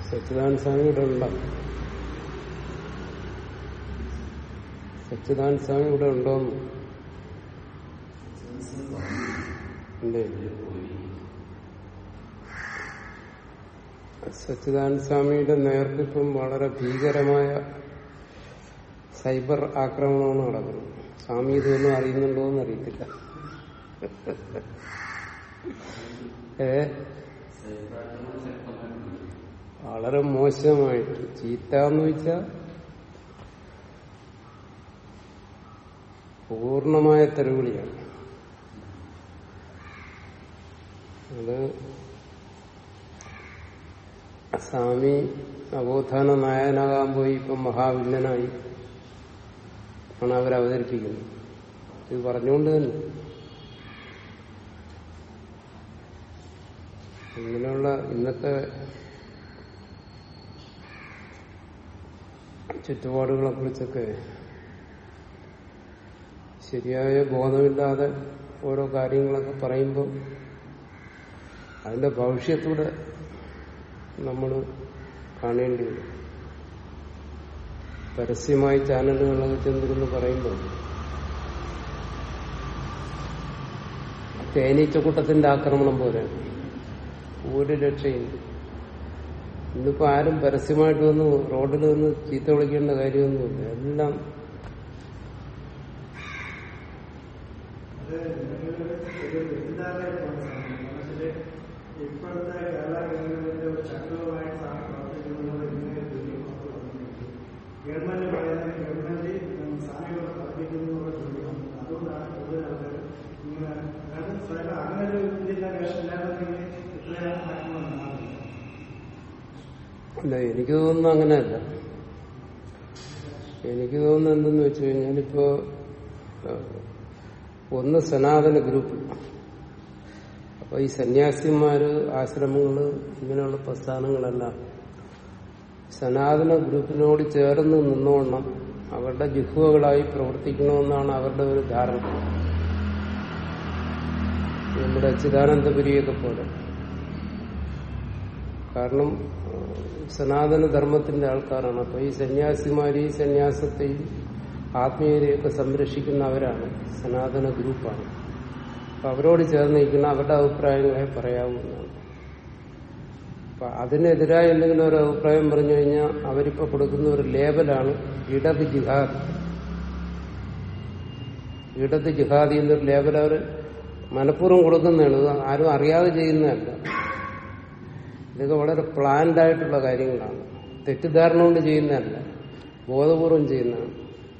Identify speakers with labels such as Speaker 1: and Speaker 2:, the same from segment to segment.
Speaker 1: സച്ചിദാനന്ദ സ്വാമി ഇവിടെ ഉണ്ടോ സച്ചിദാനന്ദ സ്വാമി ഇവിടെ ഉണ്ടോന്ന് ഉണ്ട് സച്ചിദാനന്ദ സ്വാമിയുടെ നേതൃത്വം വളരെ ഭീകരമായ സൈബർ ആക്രമണമാണ് നടക്കുന്നത് സ്വാമി ഇതൊന്നും അറിയുന്നുണ്ടോ എന്ന് അറിയത്തില്ല ഏ വളരെ മോശമായിട്ട് ചീത്ത എന്ന് വെച്ചാൽ പൂർണമായ തെരുവിളിയാണ് അത് സ്വാമി നവോത്ഥാന നായനാകാൻ പോയി ഇപ്പം മഹാവില്ലനായി ആണ് അവർ അവതരിപ്പിക്കുന്നത് ഇത് പറഞ്ഞുകൊണ്ട് തന്നെ ഇങ്ങനെയുള്ള ഇന്നത്തെ ചുറ്റുപാടുകളെ കുറിച്ചൊക്കെ ശരിയായ ബോധമില്ലാതെ ഓരോ കാര്യങ്ങളൊക്കെ പറയുമ്പോൾ അതിന്റെ ഭവിഷ്യത്തൂടെ നമ്മൾ കാണേണ്ടി വരും പരസ്യമായി ചാനലുകളിലൊക്കെ ചെന്നിരുന്ന് പറയുമ്പോൾ തേനീച്ചക്കൂട്ടത്തിന്റെ ആക്രമണം പോലെ ഒരു രക്ഷയില്ല ഇന്നിപ്പോ ആരും പരസ്യമായിട്ട് വന്ന് റോഡിൽ നിന്ന് ചീത്ത വിളിക്കേണ്ട കാര്യമൊന്നുമില്ല എല്ലാം
Speaker 2: ഇപ്പോഴത്തെ കേരള ഗവൺമെന്റിന്റെ ഒരു ശക്തമായ പ്രവർത്തിക്കുന്നത് ഇങ്ങനെ ഗവൺമെന്റ് പറയുന്നത് ഗവൺമെന്റ് സാമികളെ പഠിപ്പിക്കുന്നതിനുള്ള ചോദ്യം അതുകൊണ്ടാണ് കൂടുതൽ ആൾക്കാർ ഇങ്ങനെ അത് സ്വയം അങ്ങനെ ഒരു ഇതിന്റെ ഇല്ലാതെങ്കിൽ ഇത്രയും ആക്രമണം ഉണ്ടാകുന്നില്ല
Speaker 1: അല്ല എനിക്ക് തോന്നുന്നു അങ്ങനെയല്ല എനിക്ക് തോന്നുന്നത് എന്തെന്ന് വെച്ച് കഴിഞ്ഞാൽ ഇപ്പോ ഏഹ്, ഒന്ന് സനാതന ഗ്രൂപ്പ് അപ്പൊ ഈ സന്യാസിമാര് ആശ്രമങ്ങള് ഇങ്ങനെയുള്ള പ്രസ്ഥാനങ്ങളെല്ലാം സനാതന ഗ്രൂപ്പിനോട് ചേർന്ന് നിന്നോണം അവരുടെ ജിഹ്വകളായി പ്രവർത്തിക്കണമെന്നാണ് അവരുടെ ഒരു ധാരണ നമ്മുടെ അച്യുതാനന്ദപുരിയൊക്കെ പോലെ കാരണം ഏഹ്, സനാതന ധർമ്മത്തിന്റെ ആൾക്കാരാണ് അപ്പൊ ഈ സന്യാസിമാര് ഈ സന്യാസത്തെയും ആത്മീയതയൊക്കെ സംരക്ഷിക്കുന്നവരാണ് സനാതന ഗ്രൂപ്പാണ് അപ്പൊ അവരോട് ചേർന്ന് നിൽക്കുന്ന അവരുടെ അഭിപ്രായങ്ങളെ പറയാവുന്നതാണ് അപ്പൊ അതിനെതിരായ എന്തെങ്കിലും ഒരു അഭിപ്രായം പറഞ്ഞു കഴിഞ്ഞാൽ അവരിപ്പോ കൊടുക്കുന്ന ഒരു ലേബലാണ് ഇടത് ജിഹാദ് ഇടത് ജിഹാദി എന്നൊരു ലേബൽ അവർ മനഃപൂർവ്വം കൊടുക്കുന്നതാണ് ഇത് ആരും അറിയാതെ ചെയ്യുന്നതല്ല ഇതൊക്കെ വളരെ പ്ലാൻഡ് ആയിട്ടുള്ള കാര്യങ്ങളാണ് തെറ്റിദ്ധാരണ കൊണ്ട് ചെയ്യുന്നതല്ല ബോധപൂർവം ചെയ്യുന്നതാണ്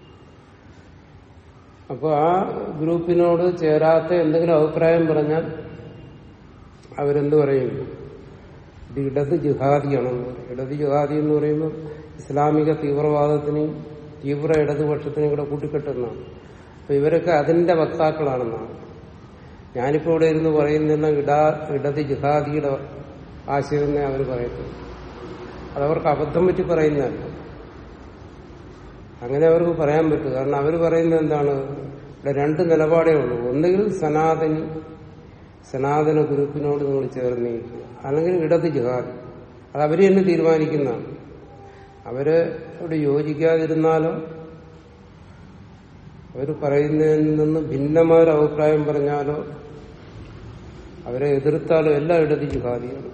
Speaker 1: അപ്പോൾ ആ ഗ്രൂപ്പിനോട് ചേരാത്ത എന്തെങ്കിലും അഭിപ്രായം പറഞ്ഞാൽ അവരെന്ത് പറയും ഇത് ഇടത് ജിഹാദിയാണെന്ന് പറയും ഇടത് ജിഹാദി എന്ന് പറയുമ്പോൾ ഇസ്ലാമിക തീവ്രവാദത്തിനെയും തീവ്ര ഇടതുപക്ഷത്തിനെയും കൂടെ കൂട്ടിക്കെട്ടുന്നതാണ് അപ്പൊ ഇവരൊക്കെ അതിന്റെ വക്താക്കളാണെന്നാണ് ഞാനിപ്പോ ഇവിടെ ഇരുന്ന് പറയുന്ന ഇടാ ഇടത് ജിഹാദിയുടെ ആശയം എന്നേ അവർ പറയത്തുള്ളൂ അതവർക്ക് അബദ്ധം പറ്റി പറയുന്നതല്ല അങ്ങനെ അവർക്ക് പറയാൻ പറ്റും കാരണം അവർ പറയുന്നത് എന്താണ് ഇവിടെ രണ്ട് നിലപാടേ ഉള്ളൂ ഒന്നുകിൽ സനാതനി സനാതന ഗ്രൂപ്പിനോട് നിങ്ങൾ ചേർന്ന് നിൽക്കുക അല്ലെങ്കിൽ ഇടത് ജിഹാദി അത് അവർ തന്നെ തീരുമാനിക്കുന്നതാണ് അവര് അവിടെ യോജിക്കാതിരുന്നാലോ അവർ പറയുന്നതിൽ നിന്ന് ഭിന്നമായ ഒരു അഭിപ്രായം പറഞ്ഞാലോ അവരെ എതിർത്താലോ എല്ലാം ഇടത് ജിഹാദിയാണ്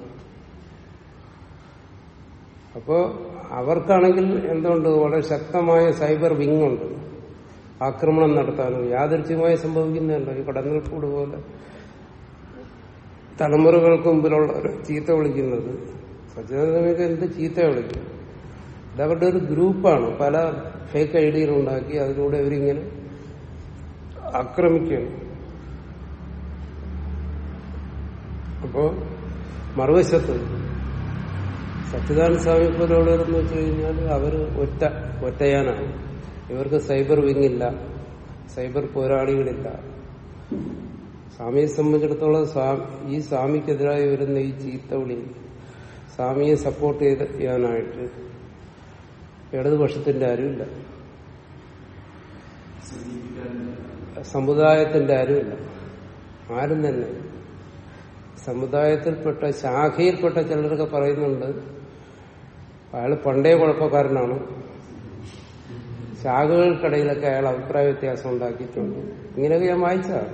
Speaker 1: അപ്പോ അവർക്കാണെങ്കിൽ എന്തുകൊണ്ട് വളരെ ശക്തമായ സൈബർ വിങ് ഉണ്ട് ആക്രമണം നടത്താനും യാദൃച്ഛ്യമായി സംഭവിക്കുന്നതല്ല ഈ കടന്നൽക്കൂട് പോലെ തലമുറകൾക്ക് മുമ്പിലുള്ള ചീത്ത വിളിക്കുന്നത് സച്ചിദാനന്ദമൊക്കെ എന്ത് ചീത്ത വിളിക്കും ഇതവരുടെ ഒരു ഗ്രൂപ്പാണ് പല ഫേക്ക് ഐഡിയകൾ ഉണ്ടാക്കി അതിലൂടെ അവരിങ്ങനെ ആക്രമിക്കുകയാണ് അപ്പോ മറുവശത്ത് സച്ചിദാനന്ദ സ്വാമി പോലുള്ളവരെന്ന് വെച്ച് കഴിഞ്ഞാൽ അവർ ഒറ്റ ഒറ്റയാനാണ് ഇവർക്ക് സൈബർ വിങ് ഇല്ല സൈബർ പോരാളികളില്ല സ്വാമിയെ സംബന്ധിച്ചിടത്തോളം സ്വാ- ഈ സ്വാമിക്കെതിരായി വരുന്ന ഈ ചീത്തവിളി സ്വാമിയെ സപ്പോർട്ട് ചെയ്ത് ചെയ്യാനായിട്ട് ഇടതുപക്ഷത്തിന്റെ ആരുമില്ല സമുദായത്തിന്റെ ആരുമില്ല ആരും തന്നെ സമുദായത്തിൽപ്പെട്ട ശാഖയിൽപ്പെട്ട ചിലരൊക്കെ പറയുന്നുണ്ട് അയാൾ പണ്ടേ കുഴപ്പക്കാരനാണ് ശാഖകൾക്കിടയിലൊക്കെ അയാൾ അഭിപ്രായ വ്യത്യാസം ഉണ്ടാക്കിയിട്ടുണ്ട് ഇങ്ങനെയൊക്കെ ഞാൻ വായിച്ചതാണ്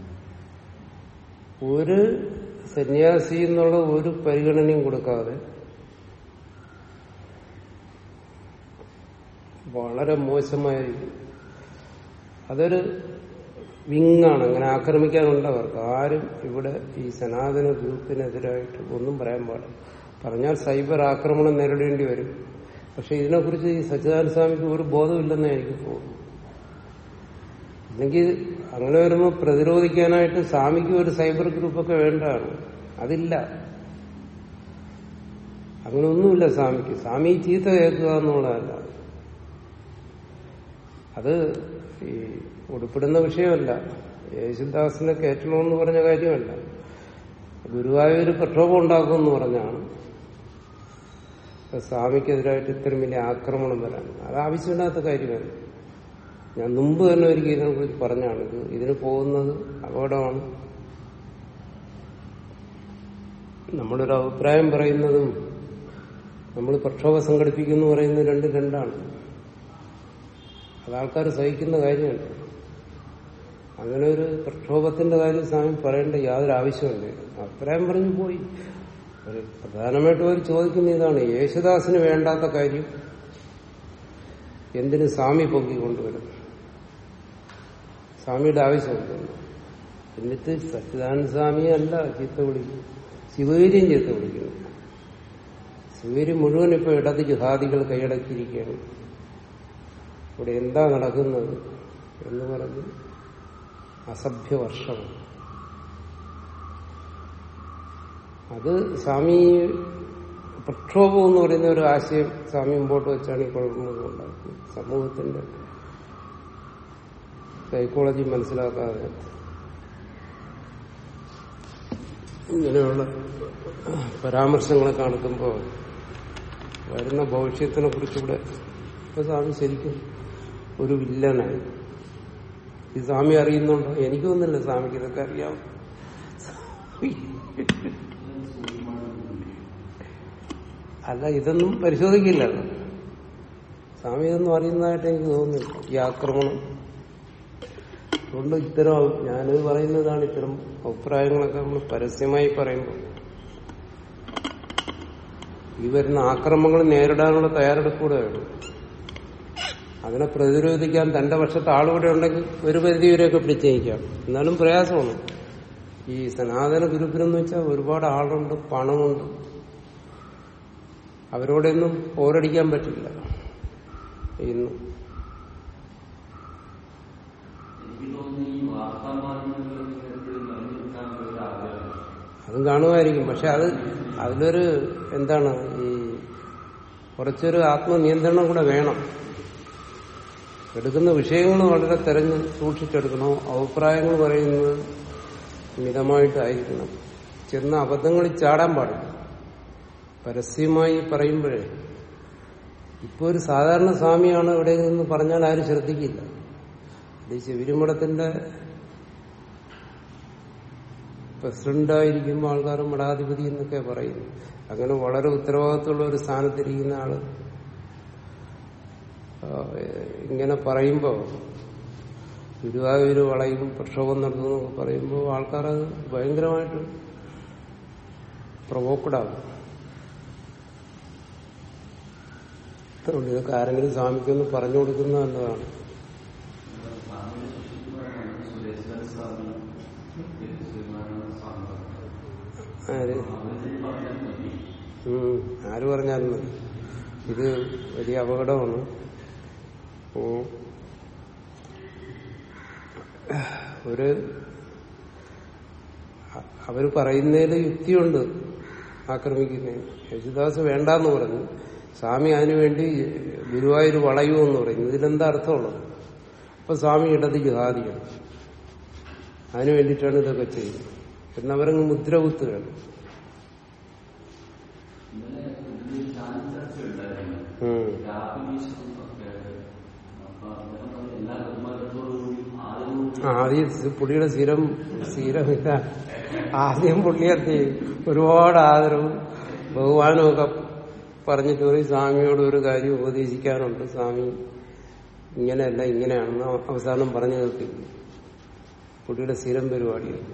Speaker 1: ഒരു സന്യാസി എന്നുള്ള ഒരു പരിഗണനയും കൊടുക്കാതെ വളരെ മോശമായ രീതി അതൊരു വിങ്ങാണ് അങ്ങനെ ആക്രമിക്കാനുണ്ട് അവർക്ക് ആരും ഇവിടെ ഈ സനാതന ഗ്രൂപ്പിനെതിരായിട്ട് ഒന്നും പറയാൻ പാടില്ല പറഞ്ഞാൽ സൈബർ ആക്രമണം നേരിടേണ്ടി വരും പക്ഷെ ഇതിനെക്കുറിച്ച് ഈ സച്ചിദാനന്ദ സ്വാമിക്ക് ഒരു ബോധമില്ലെന്ന് എനിക്ക് തോന്നുന്നു അല്ലെങ്കിൽ അങ്ങനെ വരുമ്പോൾ പ്രതിരോധിക്കാനായിട്ട് സ്വാമിക്ക് ഒരു സൈബർ ഗ്രൂപ്പൊക്കെ വേണ്ടതാണ് അതില്ല അങ്ങനെ ഒന്നുമില്ല സ്വാമിക്ക് സ്വാമി ചീത്ത കേൾക്കുക എന്നുള്ളതല്ല അത് ഈ ഉടുപ്പിടുന്ന വിഷയമല്ല യേശുദാസിനെ കയറ്റണമെന്ന് പറഞ്ഞ കാര്യമല്ല ഗുരുവായൂർ പ്രക്ഷോഭം ഉണ്ടാക്കുമെന്ന് പറഞ്ഞാണ് സ്വാമിക്കെതിരായിട്ട് ഇത്രയും വലിയ ആക്രമണം വരാൻ അത് ആവശ്യമില്ലാത്ത കാര്യമല്ല ഞാൻ മുമ്പ് തന്നെ ഒരിക്കൽ ഇതിനെ കുറിച്ച് പറഞ്ഞാണ് ഇത് ഇതിന് പോകുന്നത് അപകടമാണ് നമ്മളൊരു അഭിപ്രായം പറയുന്നതും നമ്മൾ പ്രക്ഷോഭം സംഘടിപ്പിക്കുന്നു പറയുന്നത് രണ്ടും രണ്ടാണ് അത് ആൾക്കാർ സഹിക്കുന്ന കാര്യമല്ല അങ്ങനെ ഒരു പ്രക്ഷോഭത്തിന്റെ കാര്യം സ്വാമി പറയേണ്ട യാതൊരു ആവശ്യമില്ല അഭിപ്രായം പറഞ്ഞു പോയി ഒരു പ്രധാനമായിട്ടും അവർ ചോദിക്കുന്ന ഇതാണ് യേശുദാസിന് വേണ്ടാത്ത കാര്യം എന്തിന് സ്വാമി പൊക്കി കൊണ്ടുവരും സ്വാമിയുടെ ആവശ്യമുണ്ട് എന്നിട്ട് സച്ചിദാനന്ദ സ്വാമിയെ അല്ല ചീത്ത വിളിക്കും ശിവഗിരിയും ചീത്ത വിളിക്കുന്നു ശിവഗിരി മുഴുവൻ ഇപ്പൊ ഇടത് ജിഹാദികൾ കൈയടക്കിയിരിക്കുകയാണ് ഇവിടെ എന്താ നടക്കുന്നത് എന്ന് പറഞ്ഞ് അസഭ്യവർഷം അത് സ്വാമി പ്രക്ഷോഭം എന്ന് പറയുന്ന ഒരു ആശയം സ്വാമി മുമ്പോട്ട് വെച്ചാണ് ഈ കുഴപ്പങ്ങൾ ഉണ്ടാക്കുന്നത് സമൂഹത്തിന്റെ സൈക്കോളജി മനസ്സിലാക്കാതെ ഇങ്ങനെയുള്ള പരാമർശങ്ങളെ കാണിക്കുമ്പോൾ വരുന്ന ഭവിഷ്യത്തിനെ കുറിച്ചുകൂടെ ഇപ്പൊ സ്വാമി ശരിക്കും ഒരു വില്ലനായി ഈ സ്വാമി അറിയുന്നുണ്ടോ എനിക്കൊന്നുമില്ല സ്വാമിക്ക് ഇതൊക്കെ അറിയാം അല്ല ഇതൊന്നും പരിശോധിക്കില്ലല്ലോ സ്വാമി ഇതൊന്നും അറിയുന്നതായിട്ട് എനിക്ക് തോന്നുന്നില്ല ഈ ആക്രമണം അതുകൊണ്ട് ഇത്തരം ഞാനിത് പറയുന്നതാണ് ഇത്തരം അഭിപ്രായങ്ങളൊക്കെ നമ്മൾ പരസ്യമായി പറയുമ്പോൾ ഈ വരുന്ന ആക്രമണങ്ങൾ നേരിടാനുള്ള തയ്യാറെടുപ്പൂടെ വേണം അതിനെ പ്രതിരോധിക്കാൻ തന്റെ പക്ഷത്ത് ആളുകൂടെ ഉണ്ടെങ്കിൽ ഒരു പരിധി വരെയൊക്കെ പിടിച്ചേക്കാം എന്നാലും പ്രയാസമാണ് ഈ സനാതന ഗ്രൂപ്പിനെന്ന് വെച്ചാൽ ഒരുപാട് ആളുണ്ട് പണമുണ്ട് അവരോടൊന്നും പോരടിക്കാൻ പറ്റില്ല ഇന്ന്
Speaker 3: എനിക്ക് തോന്നുന്നു ഈ വാർത്താ മാധ്യമങ്ങളിൽ എപ്പോഴും നിലനിൽക്കാൻ ഒരു ആഗ്രഹം
Speaker 1: അതും കാണുമായിരിക്കും പക്ഷെ അത് അതിലൊരു എന്താണ് ഈ കുറച്ചൊരു ആത്മനിയന്ത്രണം കൂടെ വേണം എടുക്കുന്ന വിഷയങ്ങൾ വളരെ തെരഞ്ഞ് സൂക്ഷിച്ചെടുക്കണോ അഭിപ്രായങ്ങൾ പറയുന്നത് മിതമായിട്ടായിരിക്കണം ചെന്ന അബദ്ധങ്ങളിൽ ചാടാൻ പാടില്ല പരസ്യമായി പറയുമ്പോഴേ ഇപ്പൊ ഒരു സാധാരണ സ്വാമിയാണ് ഇവിടെ നിന്ന് പറഞ്ഞാൽ ആരും ശ്രദ്ധിക്കില്ല ഇത് ശിവരിമഠത്തിന്റെ പ്രസിഡന്റായിരിക്കുമ്പോൾ ആൾക്കാർ മഠാധിപതി എന്നൊക്കെ പറയുന്നു അങ്ങനെ വളരെ ഉത്തരവാദിത്തമുള്ള ഒരു സ്ഥാനത്തിരിക്കുന്ന ആള് ആ, ഇങ്ങനെ പറയുമ്പോൾ ഗുരുവായൂർ വളയും പ്രക്ഷോഭം നടത്തുന്നു എന്നൊക്കെ പറയുമ്പോൾ ആൾക്കാർ അത് ഭയങ്കരമായിട്ട് പ്രൊവോക്കഡാകും അതുകൊണ്ട് ഇതൊക്കെ ആരെങ്കിലും സ്വാമിക്കൊന്ന് പറഞ്ഞു കൊടുക്കുന്നത് നല്ലതാണ്
Speaker 3: സ്വാമിയുടെ ശിഷ്യന്മാരാണ് സുരേശ്വര സ്വാമി ശ്രീമാനന്ദ സ്വാമി
Speaker 1: ആര്
Speaker 3: അവരിൽ പറഞ്ഞാൽ മതി
Speaker 1: ഉം, ആര് പറഞ്ഞാലും മതി ഇത് വലിയ അപകടമാണ് ഓ ഒരു അ- അവര് പറയുന്നതിൽ യുക്തിയുണ്ട് ആക്രമിക്കുന്നതിന് യേശുദാസ് വേണ്ടാന്ന് പറഞ്ഞു സ്വാമി അതിനുവേണ്ടി ഗുരുവായൂർ വളയൂ എന്ന് പറയുന്നു ഇതിലെന്താ അർത്ഥമുള്ളത് അപ്പൊ സ്വാമി ഇടത് ജിഹാദിയാണ് അതിനു വേണ്ടിയിട്ടാണ് ഇതൊക്കെ ചെയ്യുന്നത് എന്നവരങ്ങ് മുദ്ര കുത്തുകയാണ്
Speaker 3: ഇന്നലെ ഇതിൽ ഞാൻ ചർച്ച ഉണ്ടായിരുന്നു
Speaker 1: ഉം.
Speaker 3: രാഹുലീശ്വരം ഒക്കെ അപ്പൊ അദ്ദേഹം പറഞ്ഞു എല്ലാ ബഹുമാനത്തോടുകൂടി ആദ്യം
Speaker 1: ആ, ആദ്യം സ് പുള്ളിയുടെ സ്ഥിരം സ്ഥിരമില്ല ആദ്യം പുള്ളി എന്ത് ചെയ്യും? ഒരുപാട് ആദരവും ബഹുമാനവും ഒക്കെ പറഞ്ഞിട്ട് പറയും സ്വാമിയോട് ഒരു കാര്യം ഉപദേശിക്കാനുണ്ട് സ്വാമി ഇങ്ങനെയല്ല ഇങ്ങനെയാണെന്ന് അവസാനം പറഞ്ഞു നിർത്തിക്കും പുള്ളിയുടെ സ്ഥിരം പരിപാടിയാണ്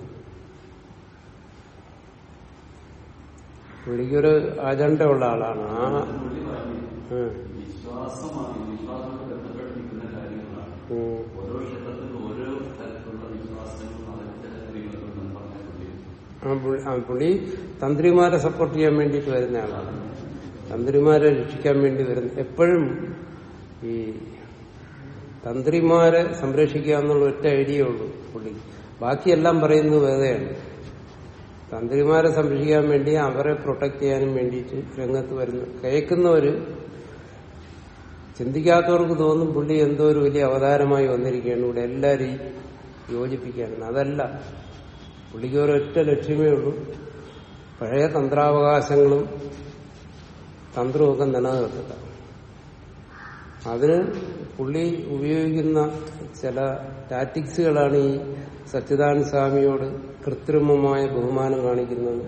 Speaker 1: പുള്ളിക്കൊരു അജണ്ട ആളാണ് ആ
Speaker 3: പുള്ളി പറഞ്ഞു
Speaker 1: ഉം,
Speaker 3: വിശ്വാസമാണ് വിശ്വാസത്തോട് ബന്ധപ്പെട്ട് നിൽക്കുന്ന കാര്യങ്ങളാണ്
Speaker 1: ഉം.
Speaker 3: ഓരോ ക്ഷേത്രത്തിലും ഓരോ തരത്തിലുള്ള വിശ്വാസങ്ങളും അതിന്റെ കാര്യങ്ങളൊന്നും പറഞ്ഞ പുള്ളി
Speaker 1: ആ പുള്ളി- ആ പുള്ളി തന്ത്രിമാരെ സപ്പോർട്ട് ചെയ്യാൻ വേണ്ടിയിട്ട് വരുന്ന ആളാണ് തന്ത്രിമാരെ രക്ഷിക്കാൻ വേണ്ടി വരുന്ന എപ്പോഴും ഈ തന്ത്രിമാരെ സംരക്ഷിക്കുക എന്നുള്ള ഒറ്റ ഐഡിയ ഉള്ളൂ പുള്ളി ബാക്കിയെല്ലാം പറയുന്നത് വേറെയാണ് തന്ത്രിമാരെ സംരക്ഷിക്കാൻ വേണ്ടി അവരെ പ്രൊട്ടക്ട് ചെയ്യാനും വേണ്ടിയിട്ട് രംഗത്ത് വരുന്നു കേൾക്കുന്നവര് ചിന്തിക്കാത്തവർക്ക് തോന്നും പുള്ളി എന്തോ ഒരു വലിയ അവതാരമായി വന്നിരിക്കുകയാണ് ഇവിടെ എല്ലാവരെയും യോജിപ്പിക്കാനാണ് അതല്ല പുള്ളിക്ക് ഒരൊറ്റ ലക്ഷ്യമേ ഉള്ളൂ പഴയ തന്ത്രാവകാശങ്ങളും തന്ത്രവുമൊക്കെ നിലനിർത്തുക അതിന് പുള്ളി ഉപയോഗിക്കുന്ന ചില ടാറ്റിക്സുകളാണ് ഈ സച്ചിദാനന്ദ സ്വാമിയോട് കൃത്രിമമായ ബഹുമാനം കാണിക്കുന്നത്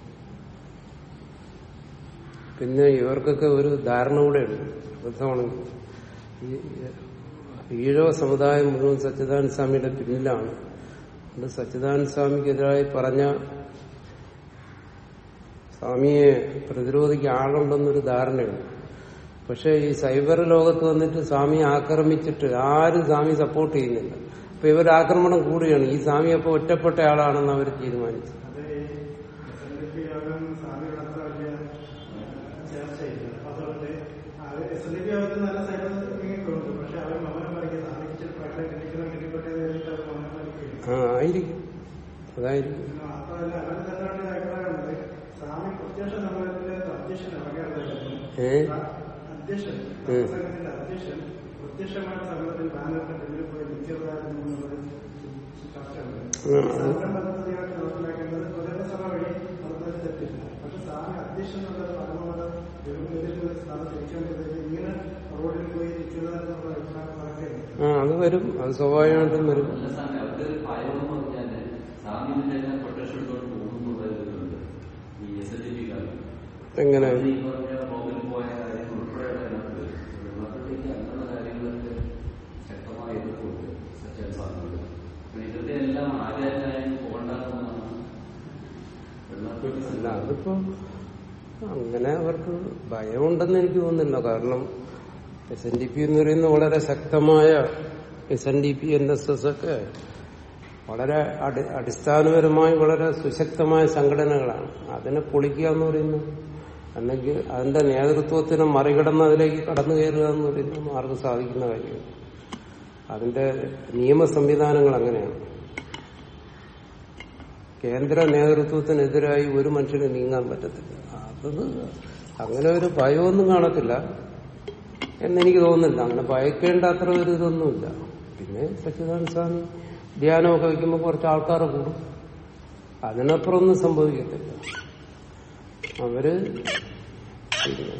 Speaker 1: പിന്നെ ഇവർക്കൊക്കെ ഒരു ധാരണ കൂടെയുണ്ട് അബദ്ധമാണ് ഈ ഈഴവ സമുദായം മുഴുവൻ സച്ചിദാനന്ദ സ്വാമിയുടെ പിന്നിലാണ് അതുകൊണ്ട് സച്ചിദാനന്ദ സ്വാമിക്കെതിരായി പറഞ്ഞ സ്വാമിയെ പ്രതിരോധിക്കാൻ ആളുണ്ടെന്നൊരു ധാരണയുണ്ട് പക്ഷെ ഈ സൈബർ ലോകത്ത് വന്നിട്ട് സ്വാമിയെ ആക്രമിച്ചിട്ട് ആരും സ്വാമി സപ്പോർട്ട് ചെയ്യുന്നില്ല അപ്പൊ ഇവർ ആക്രമണം കൂടുകയാണ് ഈ സ്വാമി അപ്പൊ ഒറ്റപ്പെട്ട ആളാണെന്ന് അവർ തീരുമാനിച്ചു
Speaker 2: അത് ഈ SNDP യോഗം സ്വാമിയുടെ അത്ര വലിയ ചർച്ചയില്ല. അപ്പൊ അതുകൊണ്ട് അത് SNDP യോഗത്തിൽ നല്ല സൈനികരൊക്കെ ഉണ്ട്. പക്ഷെ അവർ മൗനം പാലിക്കുക. സ്വാമിക്ക് ഇച്ചിരി പ്രകടനം കിട്ടിക്കണം, കിട്ടിക്കോട്ടെ എന്ന് വെച്ചിട്ട് അവർ മൗനം പാലിക്കുകയാണ്.
Speaker 1: ആ ആയിരിക്കും അതായിരിക്കും
Speaker 2: പിന്നെ മാത്രമല്ല അവരുടെ തന്നെ ഒരു അഭിപ്രായമുണ്ട്. സ്വാമി പ്രത്യക്ഷ സമൂഹത്തിലെ അധ്യക്ഷൻ ഇറങ്ങേണ്ടതായിരുന്നു.
Speaker 1: ഏ
Speaker 2: അധ്യക്ഷൻ
Speaker 1: ഉം.
Speaker 2: സംഘത്തിന്റെ അധ്യക്ഷൻ പ്രത്യക്ഷമായിട്ട് സമൂഹത്തിൽ ബാനറിന്റെ പിന്നിൽ പോയി നിൽക്കരുതായിരുന്നു എന്നുള്ളൊരു ചർച്ചയുണ്ട്
Speaker 1: ഉം.
Speaker 2: സംഘം പദ്ധതിയായിട്ട് നടപ്പിലാക്കേണ്ടത് പ്രചരണ സഭ വഴി നടത്തുന്നതിൽ തെറ്റില്ല പക്ഷെ സ്വാമി അധ്യക്ഷൻ എന്നുള്ള പരമപദ ഒരു സ്ഥാനം തിരിച്ചുകൊണ്ടിരുന്നത് ഇങ്ങനെ റോഡിൽ പോയി നിൽക്കുക എന്നുള്ള അഭിപ്രായം നടക്കുകയാണ്
Speaker 1: ആ അത് വരും അത് സ്വാഭാവികമായിട്ടും വരും
Speaker 3: നല്ല സ്വാമി അവർക്ക് ഭയം എന്ന് പറഞ്ഞാല് സ്വാമി തന്നെ പ്രൊട്ടക്ഷൻ എടുത്തോണ്ട് പോകുന്നുള്ളതുണ്ട് ഈ എസ് എൻ ഡി പി കാലം
Speaker 1: എങ്ങനെ
Speaker 3: ഈ പറഞ്ഞ റോബിൽ പോയ കാര്യം ഉൾപ്പെടെയുള്ള അതിനകത്ത് വെള്ളത്തിലേക്ക് അങ്ങനെയുള്ള കാര്യങ്ങളൊക്കെ ശക്തമായി എതിർപ്പുണ്ട് സച്ചിൻ സ്വാമിയോട് പിന്നെ ഇതൊക്കെ എല്ലാം ആചാര്യനായും പോകണ്ടെന്നാണ് വെള്ളത്തിൽ
Speaker 1: അല്ല അതിപ്പോ അങ്ങനെ അവർക്ക് ഭയമുണ്ടെന്ന് എനിക്ക് തോന്നുന്നില്ല കാരണം എസ് എൻ ഡി പി എന്ന് പറയുന്ന വളരെ ശക്തമായ S N D P N S S ഒക്കെ വളരെ അടി അടിസ്ഥാനപരമായി വളരെ സുശക്തമായ സംഘടനകളാണ് അതിനെ പൊളിക്കുക എന്ന് പറയുന്നത് അല്ലെങ്കിൽ അതിന്റെ നേതൃത്വത്തിനെ മറികടന്ന് അതിലേക്ക് കടന്നു കയറുക എന്ന് പറയുന്നത് ആർക്കും സാധിക്കുന്ന കാര്യമാണ് അതിന്റെ നിയമ സംവിധാനങ്ങൾ അങ്ങനെയാണ് കേന്ദ്ര നേതൃത്വത്തിനെതിരായി ഒരു മനുഷ്യന് നീങ്ങാൻ പറ്റത്തില്ല അത് അങ്ങനെ ഒരു ഭയമൊന്നും കാണത്തില്ല എന്നെനിക്ക് തോന്നുന്നില്ല അങ്ങനെ ഭയക്കേണ്ട അത്ര ഒരു ഇതൊന്നുമില്ല പിന്നെ സച്ചിദാനന്ദ സ്വാമി ധ്യാനമൊക്കെ വയ്ക്കുമ്പോൾ കുറച്ച് ആൾക്കാർ കൂടും അതിനപ്പുറം ഒന്നും സംഭവിക്കത്തില്ല അവര് പിന്നെ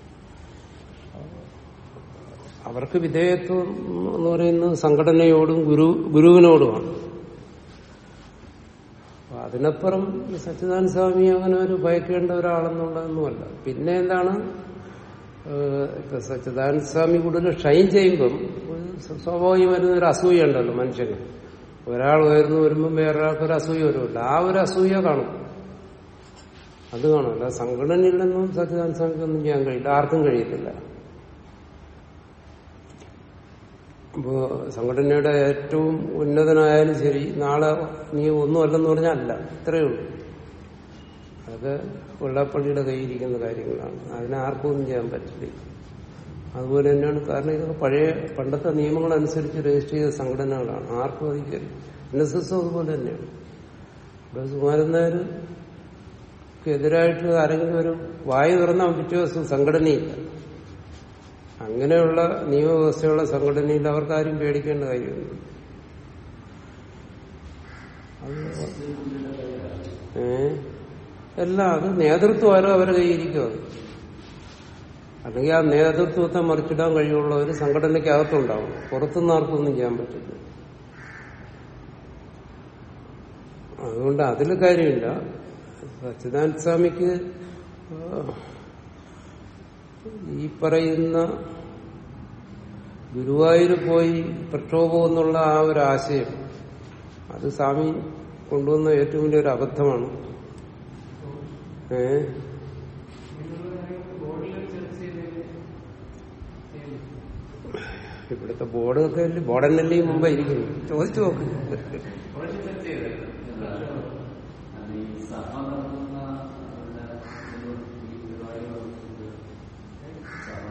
Speaker 1: അവർക്ക് വിധേയത്വം എന്ന് പറയുന്നത് സംഘടനയോടും ഗുരു ഗുരുവിനോടുമാണ് അപ്പൊ അതിനപ്പുറം ഈ സച്ചിദാനന്ദ സ്വാമി അങ്ങനെ ഒരു ഭയക്കേണ്ട ഒരാളെന്നുള്ളതൊന്നുമല്ല പിന്നെ എന്താണ് ഏഹ് ഇപ്പൊ സച്ചിദാനന്ദ സ്വാമി കൂടുതൽ ഷൈൻ ചെയ്യുമ്പം ഒരു സ്വാഭാവികം വരുന്ന ഒരു അസൂയ ഉണ്ടല്ലോ മനുഷ്യന് ഒരാൾ ഉയർന്നു വരുമ്പം വേറൊരാൾക്ക് ഒരു അസൂയ വരുമല്ലോ ആ ഒരു അസൂയ കാണും അത് കാണുമല്ല സംഘടനയില്ലെന്നും സച്ചിദാനന്ദ സ്വാമിക്ക് ഒന്നും ചെയ്യാൻ കഴിയില്ല ആർക്കും കഴിയത്തില്ല അപ്പോ സംഘടനയുടെ ഏറ്റവും ഉന്നതനായാലും ശരി നാളെ നീ ഒന്നുമല്ലെന്ന് പറഞ്ഞാൽ അല്ല ഇത്രയേ ഉള്ളൂ അതൊക്കെ വെള്ളാപ്പള്ളിയുടെ കയ്യിരിക്കുന്ന കാര്യങ്ങളാണ് അതിനെ ആർക്കും ഒന്നും ചെയ്യാൻ പറ്റില്ല അതുപോലെ തന്നെയാണ് കാരണം ഇതൊക്കെ പഴയ പണ്ടത്തെ നിയമങ്ങളനുസരിച്ച് രജിസ്റ്റർ ചെയ്ത സംഘടനകളാണ് ആർക്കും അധികം എൻ എസ് എസ് അതുപോലെ തന്നെയാണ് ഇവിടെ സുമാരൻ നായർക്കെതിരായിട്ട് ആരെങ്കിലും ഒരു വായു തുറന്നാൽ പിറ്റേ ദിവസം സംഘടനയില്ല അങ്ങനെയുള്ള നിയമവ്യവസ്ഥയുള്ള സംഘടനയിൽ അവർക്കാരും പേടിക്കേണ്ട കാര്യമൊന്നും ഏ അല്ല അത് നേതൃത്വം ആരോ അവരെ കയ്യിരിക്കും അത് അല്ലെങ്കിൽ ആ നേതൃത്വത്തെ മറിച്ചിടാൻ കഴിവുള്ളവർ സംഘടനയ്ക്കകത്തുണ്ടാവും പുറത്തുനിന്ന് ആർക്കൊന്നും ചെയ്യാൻ പറ്റില്ല അതുകൊണ്ട് അതിൽ കാര്യമില്ല സച്ചിദാനന്ദ സ്വാമിക്ക് ഈ പറയുന്ന ഗുരുവായൂർ പോയി പ്രക്ഷോഭം എന്നുള്ള ആ ഒരു ആശയം അത് സ്വാമി കൊണ്ടുവന്ന ഏറ്റവും വലിയൊരു അബദ്ധമാണ് ഏ ഇവിടുത്തെ ബോർഡൊക്കെ ബോർഡനല്ലേ മുമ്പ് ഇരിക്കുന്നു ചോദിച്ചു നോക്ക്
Speaker 3: അത് ഈ സഭ നടത്തുന്ന അവരുടെ ഒരു ഈ ഗുരുവായൂർ ഇത് സഭ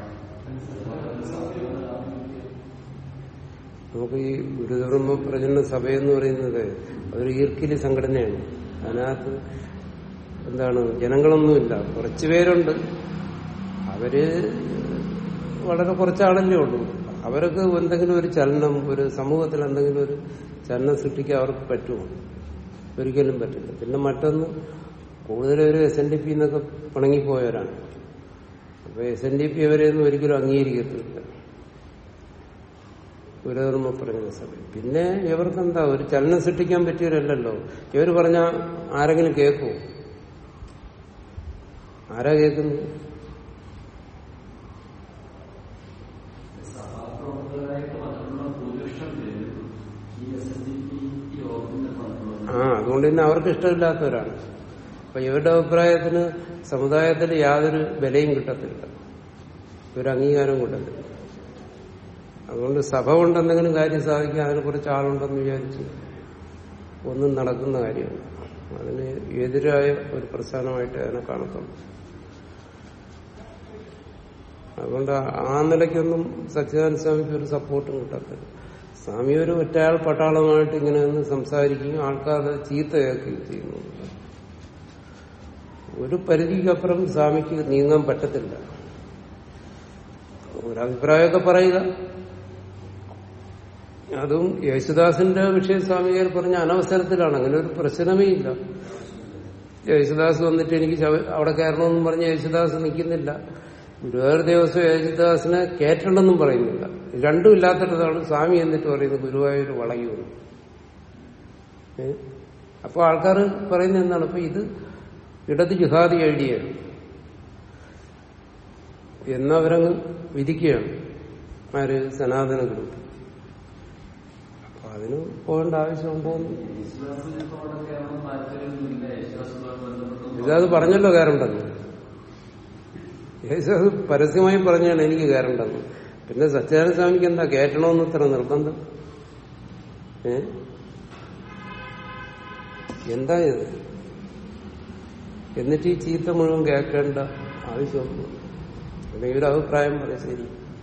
Speaker 1: നമുക്ക് ഈ ഗുരുധർമ്മ പ്രചരണ സഭയെന്ന് പറയുന്നത് അതൊരു ഈർക്കിലി സംഘടനയാണ് അതിനകത്ത് എന്താണ് ജനങ്ങളൊന്നുമില്ല കുറച്ചു പേരുണ്ട് അവര് വളരെ കുറച്ചാളല്ലേ ഉള്ളൂ അവർക്ക് എന്തെങ്കിലും ഒരു ചലനം ഒരു സമൂഹത്തിൽ എന്തെങ്കിലും ഒരു ചലനം സൃഷ്ടിക്കാൻ അവർക്ക് പറ്റുമോ ഒരിക്കലും പറ്റില്ല പിന്നെ മറ്റൊന്ന് കൂടുതലൊരു എസ് എൻ ഡി പി എന്നൊക്കെ പിണങ്ങിപ്പോയവരാണ് അപ്പൊ എസ് എൻ ഡി പി അവരെയൊന്നും ഒരിക്കലും അംഗീകരിക്കത്തില്ല ഗുരുധർമ്മ പ്രചരണ സഭ പിന്നെ ഇവർക്കെന്താ ഒരു ചലനം സൃഷ്ടിക്കാൻ പറ്റിയവരല്ലല്ലോ ഇവർ പറഞ്ഞ ആരെങ്കിലും കേൾക്കുമോ ആരാ കേൾക്കുന്നത്
Speaker 3: സഭാപ്രവർത്തകരായിട്ട് വന്നിട്ടുള്ള ഭൂരിപക്ഷം പേര് ഈ എസ് എൻ ഡി പി യോഗത്തിന്റെ പണ്ടുള്ള
Speaker 1: ആ അതുകൊണ്ട് തന്നെ അവർക്ക് ഇഷ്ടമില്ലാത്തവരാണ് അപ്പൊ ഇവരുടെ അഭിപ്രായത്തിന് സമുദായത്തിൽ യാതൊരു വിലയും കിട്ടത്തില്ല ഒരു അംഗീകാരം കിട്ടത്തില്ല അതുകൊണ്ട് സഭ കൊണ്ട് എന്തെങ്കിലും കാര്യം സാധിക്കാൻ അതിന് കുറച്ച് ആളുണ്ടെന്ന് വിചാരിച്ച് ഒന്നും നടക്കുന്ന കാര്യമാണ് അതിന് എതിരായ ഒരു പ്രസ്ഥാനമായിട്ട് അതിനെ കാണത്തുള്ളൂ അതുകൊണ്ട് ആ നിലയ്ക്കൊന്നും സച്ചിദാനന്ദ സ്വാമിക്ക് ഒരു സപ്പോർട്ടും കിട്ടത്തില്ല സ്വാമി ഒരു ഒറ്റയാൾ പട്ടാളമായിട്ട് ഇങ്ങനെ നിന്ന് സംസാരിക്കുകയും ആൾക്കാരെ ചീത്ത കേൾക്കുകയും ചെയ്യുന്നു ഒരു പരിധിക്കപ്പുറം സ്വാമിക്ക് നീങ്ങാൻ പറ്റത്തില്ല ഒരു അഭിപ്രായമൊക്കെ പറയുക അതും യേശുദാസിന്റെ വിഷയം സ്വാമികർ പറഞ്ഞ അനവസരത്തിലാണ് അങ്ങനെ ഒരു പ്രശ്നമേ ഇല്ല യേശുദാസ് വന്നിട്ട് എനിക്ക് ശബ- അവിടെ കയറണമെന്നും പറഞ്ഞ് യേശുദാസ് നിൽക്കുന്നില്ല ഗുരുവായൂർ ദേവസ്വം യേശുദാസിനെ കയറ്റണമെന്നും പറയുന്നില്ല രണ്ടും ഇല്ലാത്തിടത്താണ് സ്വാമി എന്നിട്ട് പറയുന്നത് ഗുരുവായൂർ വളയുമെന്ന് ഏ? അപ്പൊ ആൾക്കാർ പറയുന്നത് എന്താണ് അപ്പൊ ഇത് ഇടത് ജിഹാദി ഐഡിയയാണ് എന്നവരങ്ങ് വിധിക്കുകയാണ് ആര് സനാതന ഗ്രൂപ്പ് അപ്പൊ അതിന് പോകേണ്ട ആവശ്യമുണ്ടോന്ന്
Speaker 3: യേശുദാസിന് ഇപ്പോൾ അവിടെ കയറണം താല്പര്യമൊന്നുമില്ല യേശുദാസുമായി ബന്ധപ്പെട്ട്
Speaker 1: ഇതത് പറഞ്ഞല്ലോ കയറണ്ടെന്ന് യേശു അത് പരസ്യമായി പറഞ്ഞാണ് എനിക്ക് കയറണ്ടെന്ന് പിന്നെ സത്യാനന്ദ സ്വാമിക്ക് എന്താ കയറ്റണമെന്ന് ഇത്ര നിർബന്ധം ഏ എന്താ ഇത് എന്നിട്ട് ഈ ചീത്ത മുഴുവൻ കേൾക്കേണ്ട ആവശ്യമൊന്നും അല്ലെങ്കിൽ ഒരു അഭിപ്രായം പറയാം ശരി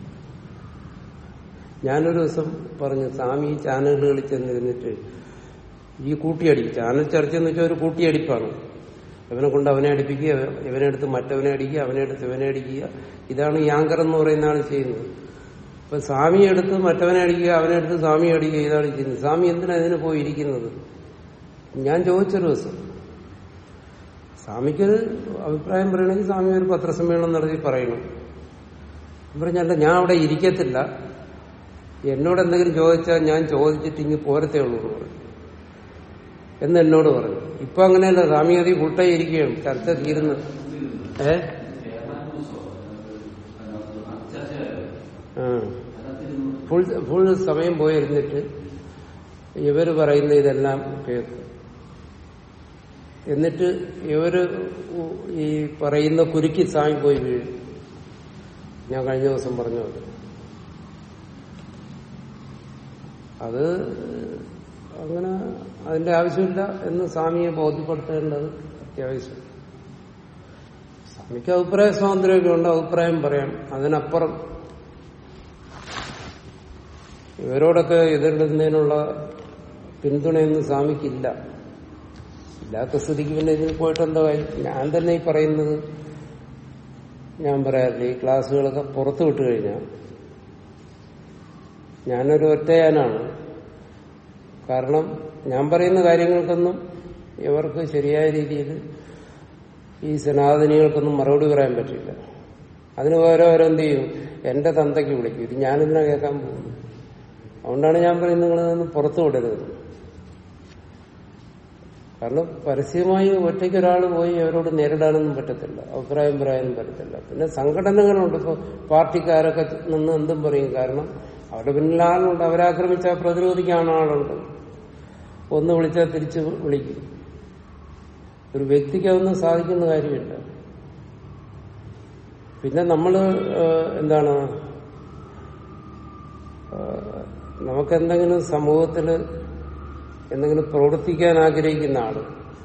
Speaker 1: ഞാനൊരു ദിവസം പറഞ്ഞു സ്വാമി ഈ ചാനലുകളിൽ ചെന്നിരുന്നിട്ട് ഈ കൂട്ടിയടി ചാനൽ ചർച്ച എന്ന് വെച്ചാൽ ഒരു കൂട്ടിയടിപ്പാണ് ഇവനെ കൊണ്ട് അവനെ അടിപ്പിക്കുക ഇവനെ എടുത്ത് മറ്റവനെ അടിക്കുക അവനെ എടുത്ത് ഇവനെ അടിക്കുക ഇതാണ് ഈ ആങ്കർ എന്ന് പറയുന്ന ആൾ ചെയ്യുന്നത് ഇപ്പൊ സ്വാമി എടുത്ത് മറ്റവനെ അടിക്കുക അവനെ എടുത്ത് സ്വാമി അടിക്കുക ഇതാണ് ചെയ്യുന്നത് സ്വാമി എന്തിനാ ഇതിന് പോയി ഇരിക്കുന്നത് ഞാൻ ചോദിച്ചൊരു ദിവസം സ്വാമിക്കൊരു അഭിപ്രായം പറയണമെങ്കിൽ സ്വാമി ഒരു പത്രസമ്മേളനം നടത്തി പറയണം ഞാൻ പറഞ്ഞല്ല ഞാൻ അവിടെ ഇരിക്കത്തില്ല എന്നോട് എന്തെങ്കിലും ചോദിച്ചാൽ ഞാൻ ചോദിച്ചിട്ട് ഇങ്ങ് പോരത്തേ ഉള്ളൂ എന്ന് പറഞ്ഞു എന്ന് എന്നോട് പറഞ്ഞു ഇപ്പൊ അങ്ങനെയല്ല സ്വാമി അതി ഫുൾട്ടൈ ഇരിക്കുകയാണ് ചർച്ച തീരുന്നത് ഏ
Speaker 3: കേരള ന്യൂസോ അതിനകത്ത് ആ ചർച്ചയായിരുന്നു
Speaker 1: ആ
Speaker 3: അതിനകത്തിരുന്നു
Speaker 1: ഫുൾ ഫുൾ സമയം പോയിരുന്നിട്ട് ഇവര് പറയുന്ന ഇതെല്ലാം കേൾക്കും എന്നിട്ട് ഇവര് ഉ- ഈ പറയുന്ന കുരുക്കി സ്വാമി പോയി വീഴും ഞാൻ കഴിഞ്ഞ ദിവസം പറഞ്ഞു അത് അത് അങ്ങനെ അതിന്റെ ആവശ്യമില്ല എന്ന് സ്വാമിയെ ബോധ്യപ്പെടുത്തേണ്ടത് അത്യാവശ്യം സ്വാമിക്ക് അഭിപ്രായ സ്വാതന്ത്ര്യമൊക്കെ ഉണ്ട് അഭിപ്രായം പറയാം അതിനപ്പുറം ഇവരോടൊക്കെ എതിരിടുന്നതിനുള്ള പിന്തുണയൊന്നും സ്വാമിക്കില്ല ഇല്ലാത്ത സ്ഥിതിക്ക് പിന്നെ ഇതിൽ പോയിട്ട് എന്താ കാര്യം ഞാൻ തന്നെ ഈ പറയുന്നത് ഞാൻ പറയാറില്ല ഈ ക്ലാസ്സുകളൊക്കെ പുറത്തു വിട്ടു കഴിഞ്ഞാൽ ഞാനൊരു ഒറ്റയാനാണ് കാരണം ഞാൻ പറയുന്ന കാര്യങ്ങൾക്കൊന്നും ഇവർക്ക് ശരിയായ രീതിയിൽ ഈ സനാതനികൾക്കൊന്നും മറുപടി പറയാൻ പറ്റില്ല അതിന് പകരം അവരെന്ത് ചെയ്യും എന്റെ തന്തയ്ക്ക് വിളിക്കും ഇത് ഞാനിതിനെ കേൾക്കാൻ പോകുന്നു അതുകൊണ്ടാണ് ഞാൻ പറയുന്നത് നിങ്ങൾ നിന്ന് പുറത്തു വിടരുത് കാരണം പരസ്യമായി ഒറ്റയ്ക്ക് ഒരാൾ പോയി അവരോട് നേരിടാനൊന്നും പറ്റത്തില്ല അഭിപ്രായം പറയാനും പറ്റത്തില്ല പിന്നെ സംഘടനകളുണ്ട് ഇപ്പോൾ പാർട്ടിക്കാരൊക്കെ നിന്ന് എന്തും പറയും കാരണം അവരുടെ പിന്നിൽ ആളുണ്ട് അവരാക്രമിച്ചാൽ പ്രതിരോധിക്കാൻ ആളുണ്ട് ഒന്ന് വിളിച്ചാൽ തിരിച്ച് വിളിക്കും ഒരു വ്യക്തിക്ക് അതൊന്നും സാധിക്കുന്ന കാര്യമില്ല പിന്നെ നമ്മള് ഏഹ്, എന്താണ് ഏഹ്, നമുക്കെന്തെങ്കിലും സമൂഹത്തിൽ എന്തെങ്കിലും പ്രവർത്തിക്കാൻ ആഗ്രഹിക്കുന്ന ആള്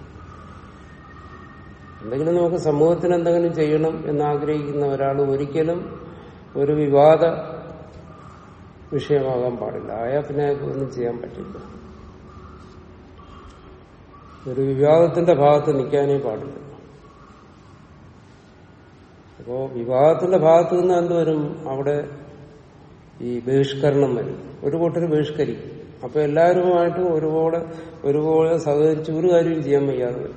Speaker 1: എന്തെങ്കിലും നമുക്ക് സമൂഹത്തിന് എന്തെങ്കിലും ചെയ്യണം എന്നാഗ്രഹിക്കുന്ന ഒരാൾ ഒരിക്കലും ഒരു വിവാദ വിഷയമാകാൻ പാടില്ല ആയാൽ പിന്നെ അയാൾക്ക് ഒന്നും ചെയ്യാൻ പറ്റില്ല ഒരു വിവാദത്തിന്റെ ഭാഗത്ത് നിൽക്കാനേ പാടില്ല അപ്പോ വിവാദത്തിന്റെ ഭാഗത്ത് നിന്ന് എന്ത് വരും അവിടെ ഈ ബഹിഷ്കരണം വരും ഒരു കൂട്ടർ ബഹിഷ്കരിക്കും അപ്പൊ എല്ലാവരുമായിട്ടും ഒരുപോലെ ഒരുപോലെ സഹകരിച്ച് ഒരു കാര്യവും ചെയ്യാൻ വയ്യാതെ വരും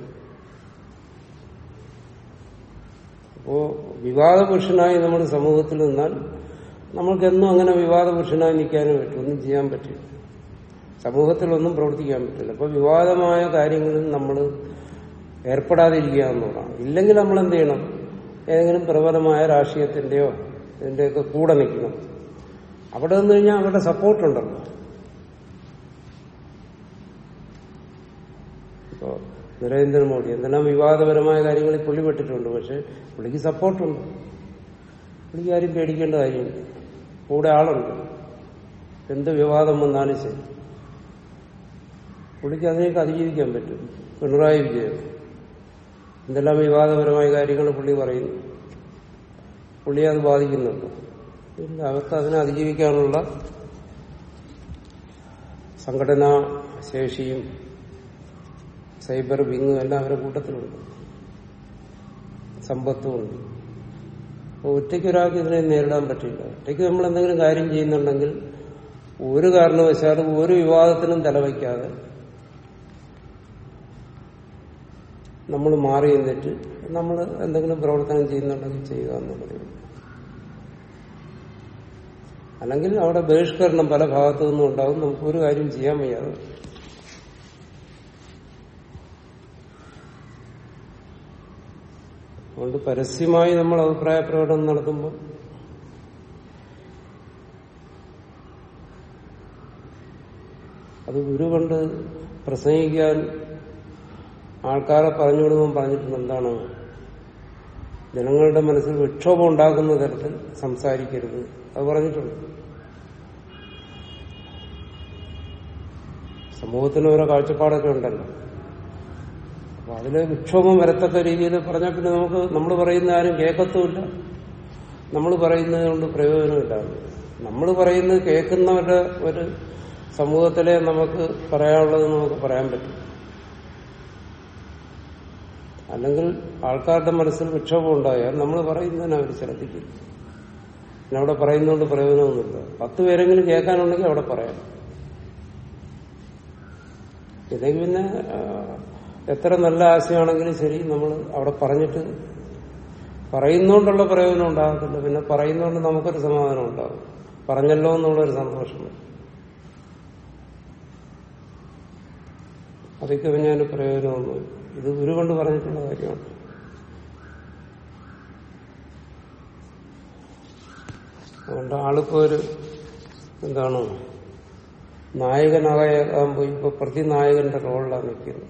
Speaker 1: അപ്പോ വിവാദ പുരുഷനായി നമ്മൾ സമൂഹത്തിൽ നിന്നാൽ നമ്മൾക്കെന്നും അങ്ങനെ വിവാദ പുരുഷനായി നിൽക്കാനും പറ്റും ഒന്നും ചെയ്യാൻ പറ്റില്ല സമൂഹത്തിലൊന്നും പ്രവർത്തിക്കാൻ പറ്റില്ല അപ്പൊ വിവാദമായ കാര്യങ്ങളിൽ നമ്മൾ ഏർപ്പെടാതിരിക്കുക എന്നുള്ളതാണ് ഇല്ലെങ്കിൽ നമ്മൾ എന്ത് ചെയ്യണം ഏതെങ്കിലും പ്രബലമായ രാഷ്ട്രീയത്തിന്റെയോ ഇതിന്റെയൊക്കെ കൂടെ നിൽക്കണം അവിടെ നിന്ന് കഴിഞ്ഞാൽ അവരുടെ സപ്പോർട്ടുണ്ടല്ലോ ഇപ്പോ നരേന്ദ്രമോദി എന്തെല്ലാം വിവാദപരമായ കാര്യങ്ങളിൽ പുള്ളി പെട്ടിട്ടുണ്ട് പക്ഷെ പുള്ളിക്ക് സപ്പോർട്ടുണ്ട് പുള്ളിക്ക് ആരും പേടിക്കേണ്ട കാര്യമില്ല കൂടെ ആളുണ്ട് എന്ത് വിവാദം വന്നാലും ശരി പുള്ളിക്ക് അതിനെയൊക്കെ അതിജീവിക്കാൻ പറ്റും പിണറായി വിജയൻ എന്തെല്ലാം വിവാദപരമായ കാര്യങ്ങൾ പുള്ളി പറയുന്നു പുള്ളിയെ അത് ബാധിക്കുന്നുണ്ട് ഇല്ല അവർക്ക് അതിനെ അതിജീവിക്കാനുള്ള സംഘടനാ ശേഷിയും സൈബർ വിങ്ങും എല്ലാം അവരുടെ കൂട്ടത്തിലുണ്ട് സമ്പത്തുമുണ്ട് അപ്പോൾ ഒറ്റയ്ക്ക് ഒരാൾക്ക് ഇതിനെ നേരിടാൻ പറ്റില്ല ഒറ്റയ്ക്ക് നമ്മൾ എന്തെങ്കിലും കാര്യം ചെയ്യുന്നുണ്ടെങ്കിൽ ഒരു കാരണവശാലും ഒരു വിവാദത്തിനും തലവയ്ക്കാതെ നമ്മൾ മാറി നിന്നിട്ട് നമ്മൾ എന്തെങ്കിലും പ്രവർത്തനം ചെയ്യുന്നുണ്ടെങ്കിൽ ചെയ്യുക എന്നുള്ളതേ ഉള്ളൂ അല്ലെങ്കിൽ അവിടെ ബഹിഷ്കരണം പല ഭാഗത്തു നിന്നും ഉണ്ടാവും നമുക്ക് ഒരു കാര്യം ചെയ്യാൻ വയ്യാതെ വരും. അതുകൊണ്ട് പരസ്യമായി നമ്മൾ അഭിപ്രായ പ്രകടനം നടത്തുമ്പോൾ അത് ഗുരു കൊണ്ട് പ്രസംഗിക്കാൻ ആൾക്കാരെ പറഞ്ഞു വിടുമ്പോൾ പറഞ്ഞിട്ടുണ്ട് എന്താണ് ജനങ്ങളുടെ മനസ്സിൽ വിക്ഷോഭം ഉണ്ടാക്കുന്ന തരത്തിൽ സംസാരിക്കരുത് അത് പറഞ്ഞിട്ടുണ്ട് സമൂഹത്തിന് ഓരോ കാഴ്ചപ്പാടൊക്കെ ഉണ്ടല്ലോ അപ്പൊ അതില് വിക്ഷോഭം വരത്തക്ക രീതിയിൽ പറഞ്ഞാൽ പിന്നെ നമുക്ക് നമ്മൾ പറയുന്ന ആരും കേൾക്കത്തുമില്ല നമ്മൾ പറയുന്നത് കൊണ്ട് പ്രയോജനമില്ല നമ്മൾ പറയുന്നത് കേൾക്കുന്നവരുടെ ഒരു സമൂഹത്തിലെ നമുക്ക് പറയാനുള്ളത് നമുക്ക് പറയാൻ പറ്റും അല്ലെങ്കിൽ ആൾക്കാരുടെ മനസ്സിൽ വിക്ഷോഭം ഉണ്ടായാൽ നമ്മൾ പറയുന്നതിന് അവർ ശ്രദ്ധിക്കില്ല പിന്നെ അവിടെ പറയുന്നതുകൊണ്ട് പ്രയോജനമൊന്നുമില്ല പത്ത് പേരെങ്കിലും കേൾക്കാനുണ്ടെങ്കിൽ അവിടെ പറയാം ഇല്ലെങ്കിൽ പിന്നെ ആ, എത്ര നല്ല ആശയമാണെങ്കിലും ശരി നമ്മൾ അവിടെ പറഞ്ഞിട്ട് പറയുന്നോണ്ടുള്ള പ്രയോജനം ഉണ്ടാകത്തില്ല പിന്നെ പറയുന്നോണ്ട് നമുക്കൊരു സമാധാനം ഉണ്ടാകും പറഞ്ഞല്ലോ എന്നുള്ളൊരു സന്തോഷം വരും. അതൊക്കെ പിന്നെ അതിന് പ്രയോജനമൊന്നുമില്ല ഇത് ഗുരു കൊണ്ട് പറഞ്ഞിട്ടുള്ള കാര്യമാണ് അതുകൊണ്ട് ആളിപ്പോ ഒരു എന്താണ് നായകനാകാൻ പോയി ഇപ്പൊ പ്രതിനായകന്റെ റോളിലാണ് നിൽക്കുന്നത്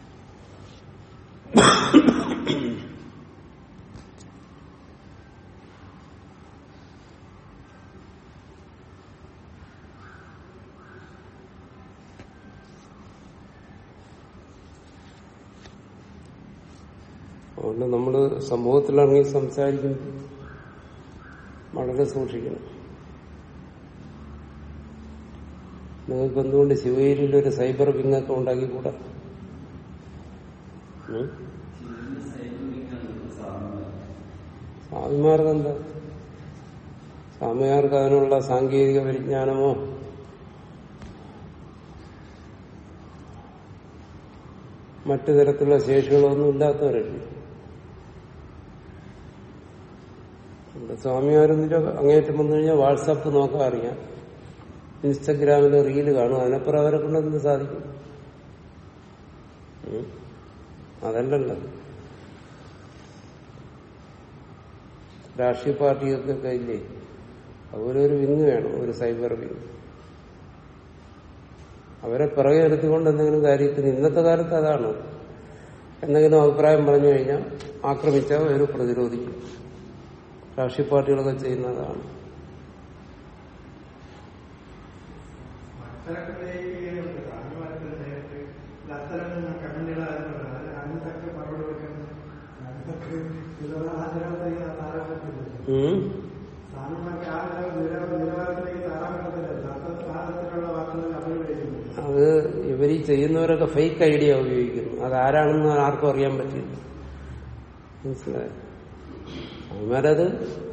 Speaker 1: അതുകൊണ്ട് നമ്മൾ സമൂഹത്തിലിറങ്ങി സംസാരിക്കുമ്പോൾ വളരെ സൂക്ഷിക്കണം നിങ്ങൾക്ക് എന്തുകൊണ്ട് ശിവഗിരിയിൽ ഒരു സൈബർ വിങ്ങൊക്കെ ഉണ്ടാക്കിക്കൂടാ ഉം? സ്വാമിമാർക്ക് എന്താ സ്വാമിമാർക്ക് അതിനുള്ള സാങ്കേതിക പരിജ്ഞാനമോ മറ്റു തരത്തിലുള്ള ശേഷികളോ ഒന്നും ഇല്ലാത്തവരല്ലേ ഇവിടെ സ്വാമിമാരെന്നിട്ട് അങ്ങേറ്റം വന്നു കഴിഞ്ഞാൽ വാട്സാപ്പ് നോക്കാൻ അറിയാം ഇൻസ്റ്റഗ്രാമിൽ റീല് കാണും അതിനപ്പുറം അവരെ കൊണ്ട് എന്ത് സാധിക്കും ഉം? അതല്ലല്ലോ രാഷ്ട്രീയ പാർട്ടികൾക്കൊക്കെ ഇല്ലേ അതുപോലെ ഒരു വിങ് വേണം ഒരു സൈബർ വിങ് അവരെ പിറകെ എടുത്തുകൊണ്ട് എന്തെങ്കിലും കാര്യത്തിന് ഇന്നത്തെ കാലത്ത് അതാണ് എന്തെങ്കിലും അഭിപ്രായം പറഞ്ഞു കഴിഞ്ഞാൽ ആക്രമിച്ചാൽ അവർ പ്രതിരോധിക്കും രാഷ്ട്രീയ പാർട്ടികളൊക്കെ ചെയ്യുന്നതാണ്
Speaker 2: മത്സരത്തിലേക്ക് സ്വാമി മത്സരത്തിലേക്ക് അത്തരം കമന്റുകളായിരുന്നു അതിനൊക്കെ മറുപടി കൊടുക്കുന്നത് അതിനൊക്കെ ഇതിലുള്ള ആചരണത്തിലേക്ക് താറാൻ പറ്റില്ല
Speaker 1: ഉം.
Speaker 2: സ്വാമിമാർക്ക് ആ നില- നിലവാരത്തിലേക്ക് താറാൻ പറ്റത്തില്ല അത്ര സാധനത്തിലുള്ള വാക്കുകൾ അവർ ഉപയോഗിക്കുന്നു
Speaker 1: അത് ഇവർ ഈ ചെയ്യുന്നവരൊക്കെ ഫേക്ക് ഐഡിയ ഉപയോഗിക്കുന്നു അത് ആരാണെന്ന് ആർക്കും അറിയാൻ പറ്റില്ല മനസ്സിലായോ അവന്മാരത്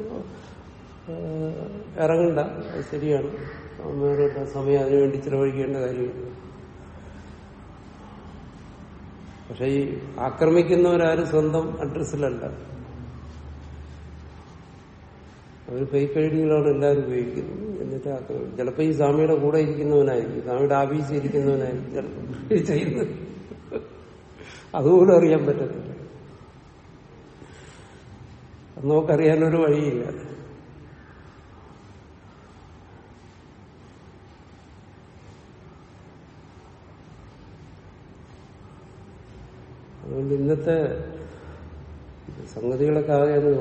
Speaker 1: ഏഹ്, ഇറങ്ങണ്ട അത് ശരിയാണ് അവന്മാരുടെ സമയം അതിനുവേണ്ടി ചിലവഴിക്കേണ്ട കാര്യമില്ല പക്ഷെ ഈ ആക്രമിക്കുന്നവരാരും സ്വന്തം അഡ്രസ്സിലല്ല അവർ ഫേക്ക് ഐഡികളാണ് എല്ലാവരും ഉപയോഗിക്കുന്നത് എന്നിട്ട് ആക്രമിക്കും ചിലപ്പോൾ ഈ സ്വാമിയുടെ കൂടെ ഇരിക്കുന്നവനായിരിക്കും സ്വാമിയുടെ ആഫീസിൽ ഇരിക്കുന്നവനായിരിക്കും ചിലപ്പോൾ ഇത് ചെയ്യുന്നത് അതുപോലും അറിയാൻ പറ്റത്തില്ല അത് നമുക്കറിയാനൊരു വഴിയില്ല അതുകൊണ്ട് ഇന്നത്തെ സംഗതികളൊക്കെ ആകെ അത്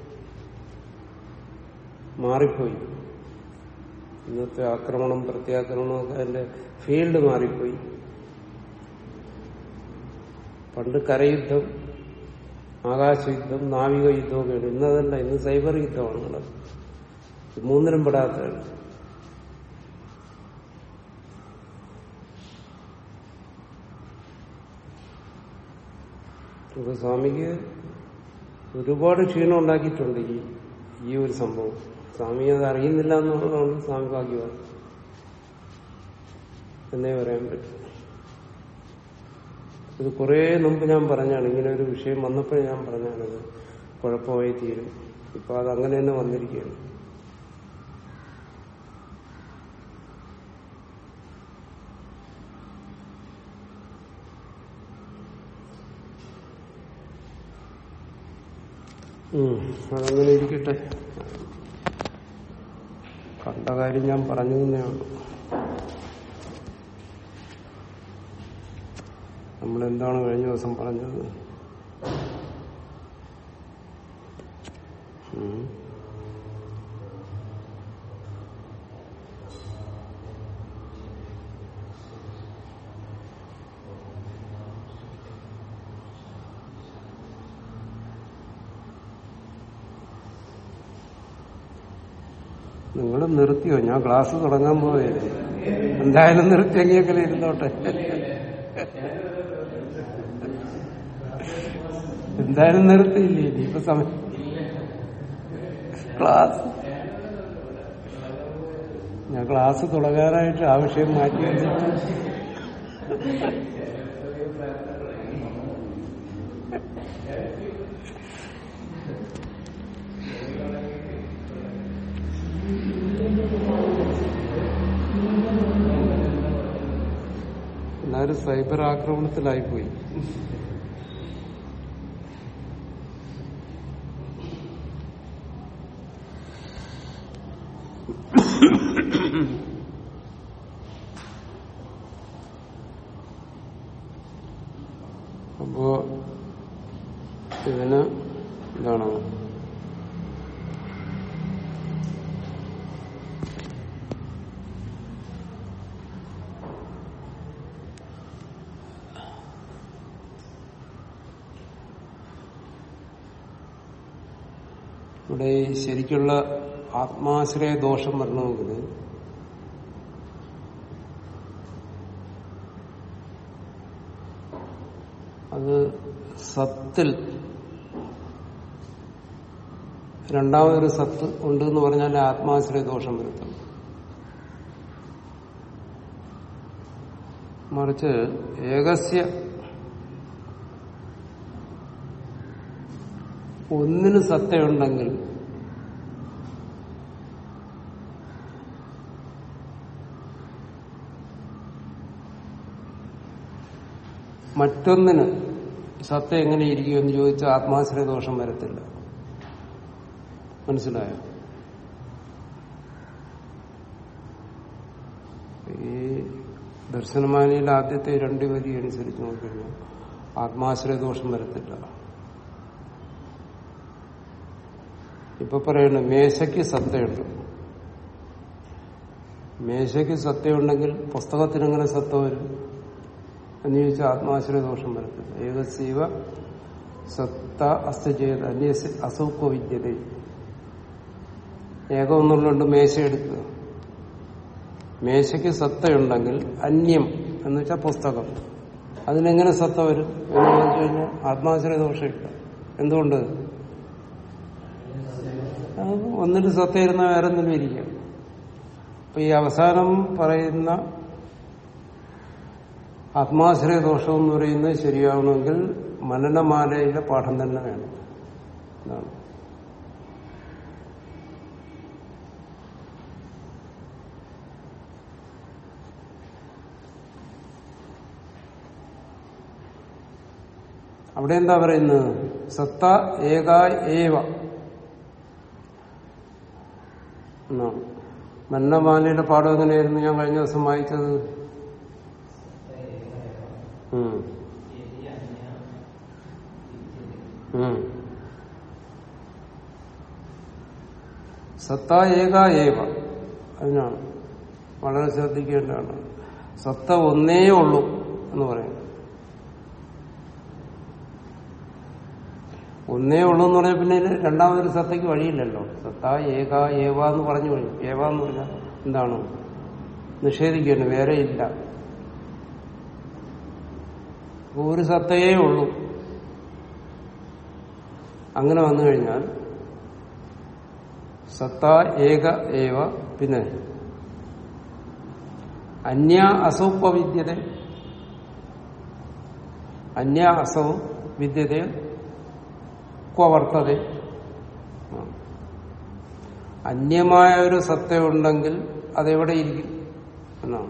Speaker 1: മാറിപ്പോയി ഇന്നത്തെ ആക്രമണം പ്രത്യാക്രമണം ഒക്കെ അതിന്റെ ഫീൽഡ് മാറിപ്പോയി പണ്ട് കരയുദ്ധം ആകാശയുദ്ധം നാവിക യുദ്ധമൊക്കെയാണ് ഇന്നതല്ല ഇന്ന് സൈബർ യുദ്ധമാണ് നടക്കുന്നത് ഇത് മൂന്നിനും പെടാത്തതാണ് ഇപ്പൊ സ്വാമിക്ക് ഒരുപാട് ക്ഷീണം ഉണ്ടാക്കിയിട്ടുണ്ട് ഈ ഈ ഒരു സംഭവം സ്വാമി അത് അറിയുന്നില്ല എന്നുള്ളതാണ് സ്വാമി ഭാഗ്യവാൻ എന്നേ പറയാൻ പറ്റും ഇത് കുറേ മുമ്പ് ഞാൻ പറഞ്ഞാണ് ഇങ്ങനെ ഒരു വിഷയം വന്നപ്പോഴേ ഞാൻ പറഞ്ഞാണത് കുഴപ്പമായി തീരും ഇപ്പൊ അത് അങ്ങനെ തന്നെ വന്നിരിക്കുകയാണ് ഉം, അതങ്ങനെ ഇരിക്കട്ടെ കണ്ട കാര്യം ഞാൻ പറഞ്ഞു തന്നേ ഉള്ളൂ നമ്മളെന്താണ് കഴിഞ്ഞ ദിവസം പറഞ്ഞത് ഉം. നിങ്ങൾ നിർത്തിയോ ഞാൻ ക്ലാസ് തുടങ്ങാൻ പോയത് എന്തായാലും നിർത്തിയെങ്കിലും ഇരുന്നോട്ടെ എന്തായാലും നിർത്തിയില്ലേ ഇനിയിപ്പോ സമയം ക്ലാസ് ഞാൻ ക്ലാസ് തുടങ്ങാനായിട്ട് ആ വിഷയം മാറ്റി വെച്ചിട്ട് എല്ലാവരും സൈബർ ആക്രമണത്തിലായിപ്പോയി അപ്പോ ഇതിന് എന്താണ് ഇവിടെ ഈ ശരിക്കുള്ള ആത്മാശ്രയ ദോഷം വരണമെങ്കിൽ അത് സത്തിൽ രണ്ടാമതൊരു സത്ത് ഉണ്ട് എന്ന് പറഞ്ഞാൽ ആത്മാശ്രയ ദോഷം വരുത്തും മറിച്ച് ഏകസ്യ ഒന്നിന് സത്തയുണ്ടെങ്കിൽ മറ്റൊന്നിന് സത്ത എങ്ങനെ ഇരിക്കും എന്ന് ചോദിച്ചാൽ ആത്മാശ്രയ ദോഷം വരത്തില്ല മനസ്സിലായോ ഈ ദർശനമാനയിലെ ആദ്യത്തെ രണ്ട് വരി അനുസരിച്ച് നോക്കിക്കഴിഞ്ഞാൽ ആത്മാശ്രയ ദോഷം വരത്തില്ല ഇപ്പൊ പറയുന്നു മേശയ്ക്ക് സത്തയുണ്ട് മേശയ്ക്ക് സത്തയുണ്ടെങ്കിൽ പുസ്തകത്തിന് എങ്ങനെ സത്ത വരും എന്ന് ചോദിച്ചാൽ ആത്മാശ്രയ ദോഷം വരത്തില്ല ഏകസീവ സത്ത അസ്ത ചെയ്ത് അന്യ അസൗക്ക വിദ്യത ഏകം എന്നുള്ളതുകൊണ്ട് മേശ എടുക്കുക മേശയ്ക്ക് സത്തയുണ്ടെങ്കിൽ അന്യം എന്ന് വെച്ചാൽ പുസ്തകം അതിനെങ്ങനെ സത്ത വരും എന്ന് ചോദിച്ചു കഴിഞ്ഞാൽ ആത്മാശ്രയ ദോഷമില്ല എന്തുകൊണ്ട് അത് ഒന്നിന് സത്തയിരുന്ന വേറെ ഒന്നിനും ഇരിക്കാം അപ്പൊ ഈ അവസാനം പറയുന്ന ആത്മാശ്രയ ദോഷം എന്ന് പറയുന്നത് ശരിയാവണമെങ്കിൽ മനനമാലയിലെ പാഠം തന്നെ വേണം എന്നാണ് അവിടെ എന്താ പറയുന്നത് സത്ത ഏക ഏവ എന്നാണ് മന്നമാലയുടെ പാഠം എങ്ങനെയായിരുന്നു ഞാൻ കഴിഞ്ഞ ദിവസം വായിച്ചത് ഉം. ഉം. സത്ത ഏക ഏവ അതിനാണ് വളരെ ശ്രദ്ധിക്കേണ്ടതാണ് സത്ത ഒന്നേ ഉള്ളൂ എന്ന് പറയുന്നത് ഒന്നേ ഉള്ളൂ എന്ന് പറഞ്ഞാൽ പിന്നെ ഇതിന് രണ്ടാമതൊരു സത്തയ്ക്ക് വഴിയില്ലല്ലോ സത്ത ഏക ഏവ എന്ന് പറഞ്ഞു കഴിഞ്ഞു ഏവ എന്ന് പറഞ്ഞാൽ എന്താണ് നിഷേധിക്കുന്നു വേറെ ഇല്ല അപ്പൊ ഒരു സത്തയേ ഉള്ളൂ അങ്ങനെ വന്നു കഴിഞ്ഞാൽ സത്ത ഏക ഏവ പിന്നെ അന്യ അസൗപ്പ വിദ്യത അന്യ അസൗ വിദ്യത ക്വവർത്തത അന്യമായ ഒരു സത്ത ഉണ്ടെങ്കിൽ അതെവിടെ ഇരിക്കും എന്നാണ്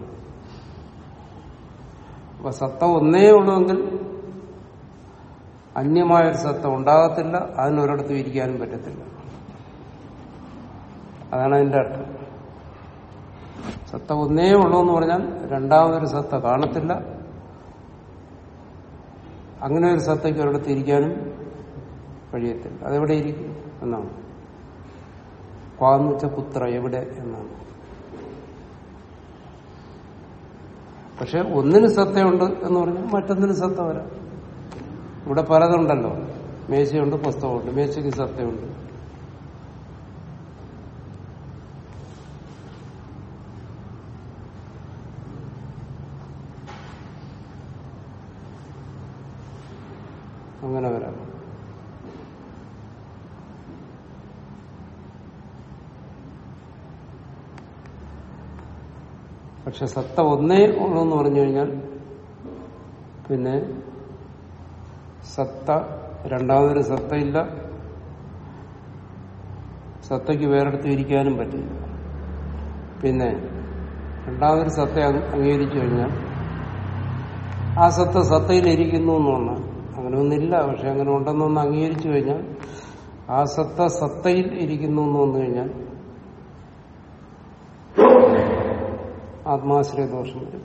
Speaker 1: അപ്പൊ സത്ത ഒന്നേ ഉള്ളുവെങ്കിൽ അന്യമായൊരു സത്ത ഉണ്ടാകത്തില്ല അതിനൊരിടത്തും ഇരിക്കാനും പറ്റത്തില്ല അതാണ് അതിന്റെ അർത്ഥം സത്ത ഒന്നേ ഉള്ളൂ എന്ന് പറഞ്ഞാൽ രണ്ടാമതൊരു സത്ത കാണത്തില്ല അങ്ങനെ ഒരു സത്തയ്ക്ക് ഒരിടത്ത് ഇരിക്കാനും കഴിയത്തില്ല അതെവിടെ ഇരിക്കും എന്നാണ് ക്വാന്ന് വെച്ച പുത്ര എവിടെ എന്നാണ് പക്ഷെ ഒന്നിന് സത്തയുണ്ട് എന്ന് പറഞ്ഞാൽ മറ്റൊന്നിന് സത്ത വരാം ഇവിടെ പലതുണ്ടല്ലോ മേശയുണ്ട് പുസ്തകമുണ്ട് മേശയ്ക്ക് സത്തയുണ്ട് അങ്ങനെ വരാം പക്ഷെ സത്ത ഒന്നേ ഉള്ളൂ എന്ന് പറഞ്ഞു കഴിഞ്ഞാൽ പിന്നെ സത്ത രണ്ടാമതൊരു സത്തയില്ല സത്തയ്ക്ക് വേറെടുത്ത് ഇരിക്കാനും പറ്റില്ല പിന്നെ രണ്ടാമതൊരു സത്ത അംഗ- അംഗീകരിച്ചു കഴിഞ്ഞാൽ ആ സത്ത സത്തയിലിരിക്കുന്നു എന്നാണ് അങ്ങനെ ഒന്നില്ല പക്ഷെ അങ്ങനെ ഉണ്ടെന്നൊന്ന് അംഗീകരിച്ചു കഴിഞ്ഞാൽ ആ സത്ത സത്തയിൽ ഇരിക്കുന്നു എന്ന് വന്നു കഴിഞ്ഞാൽ ആത്മാശ്രയ ദോഷം വരും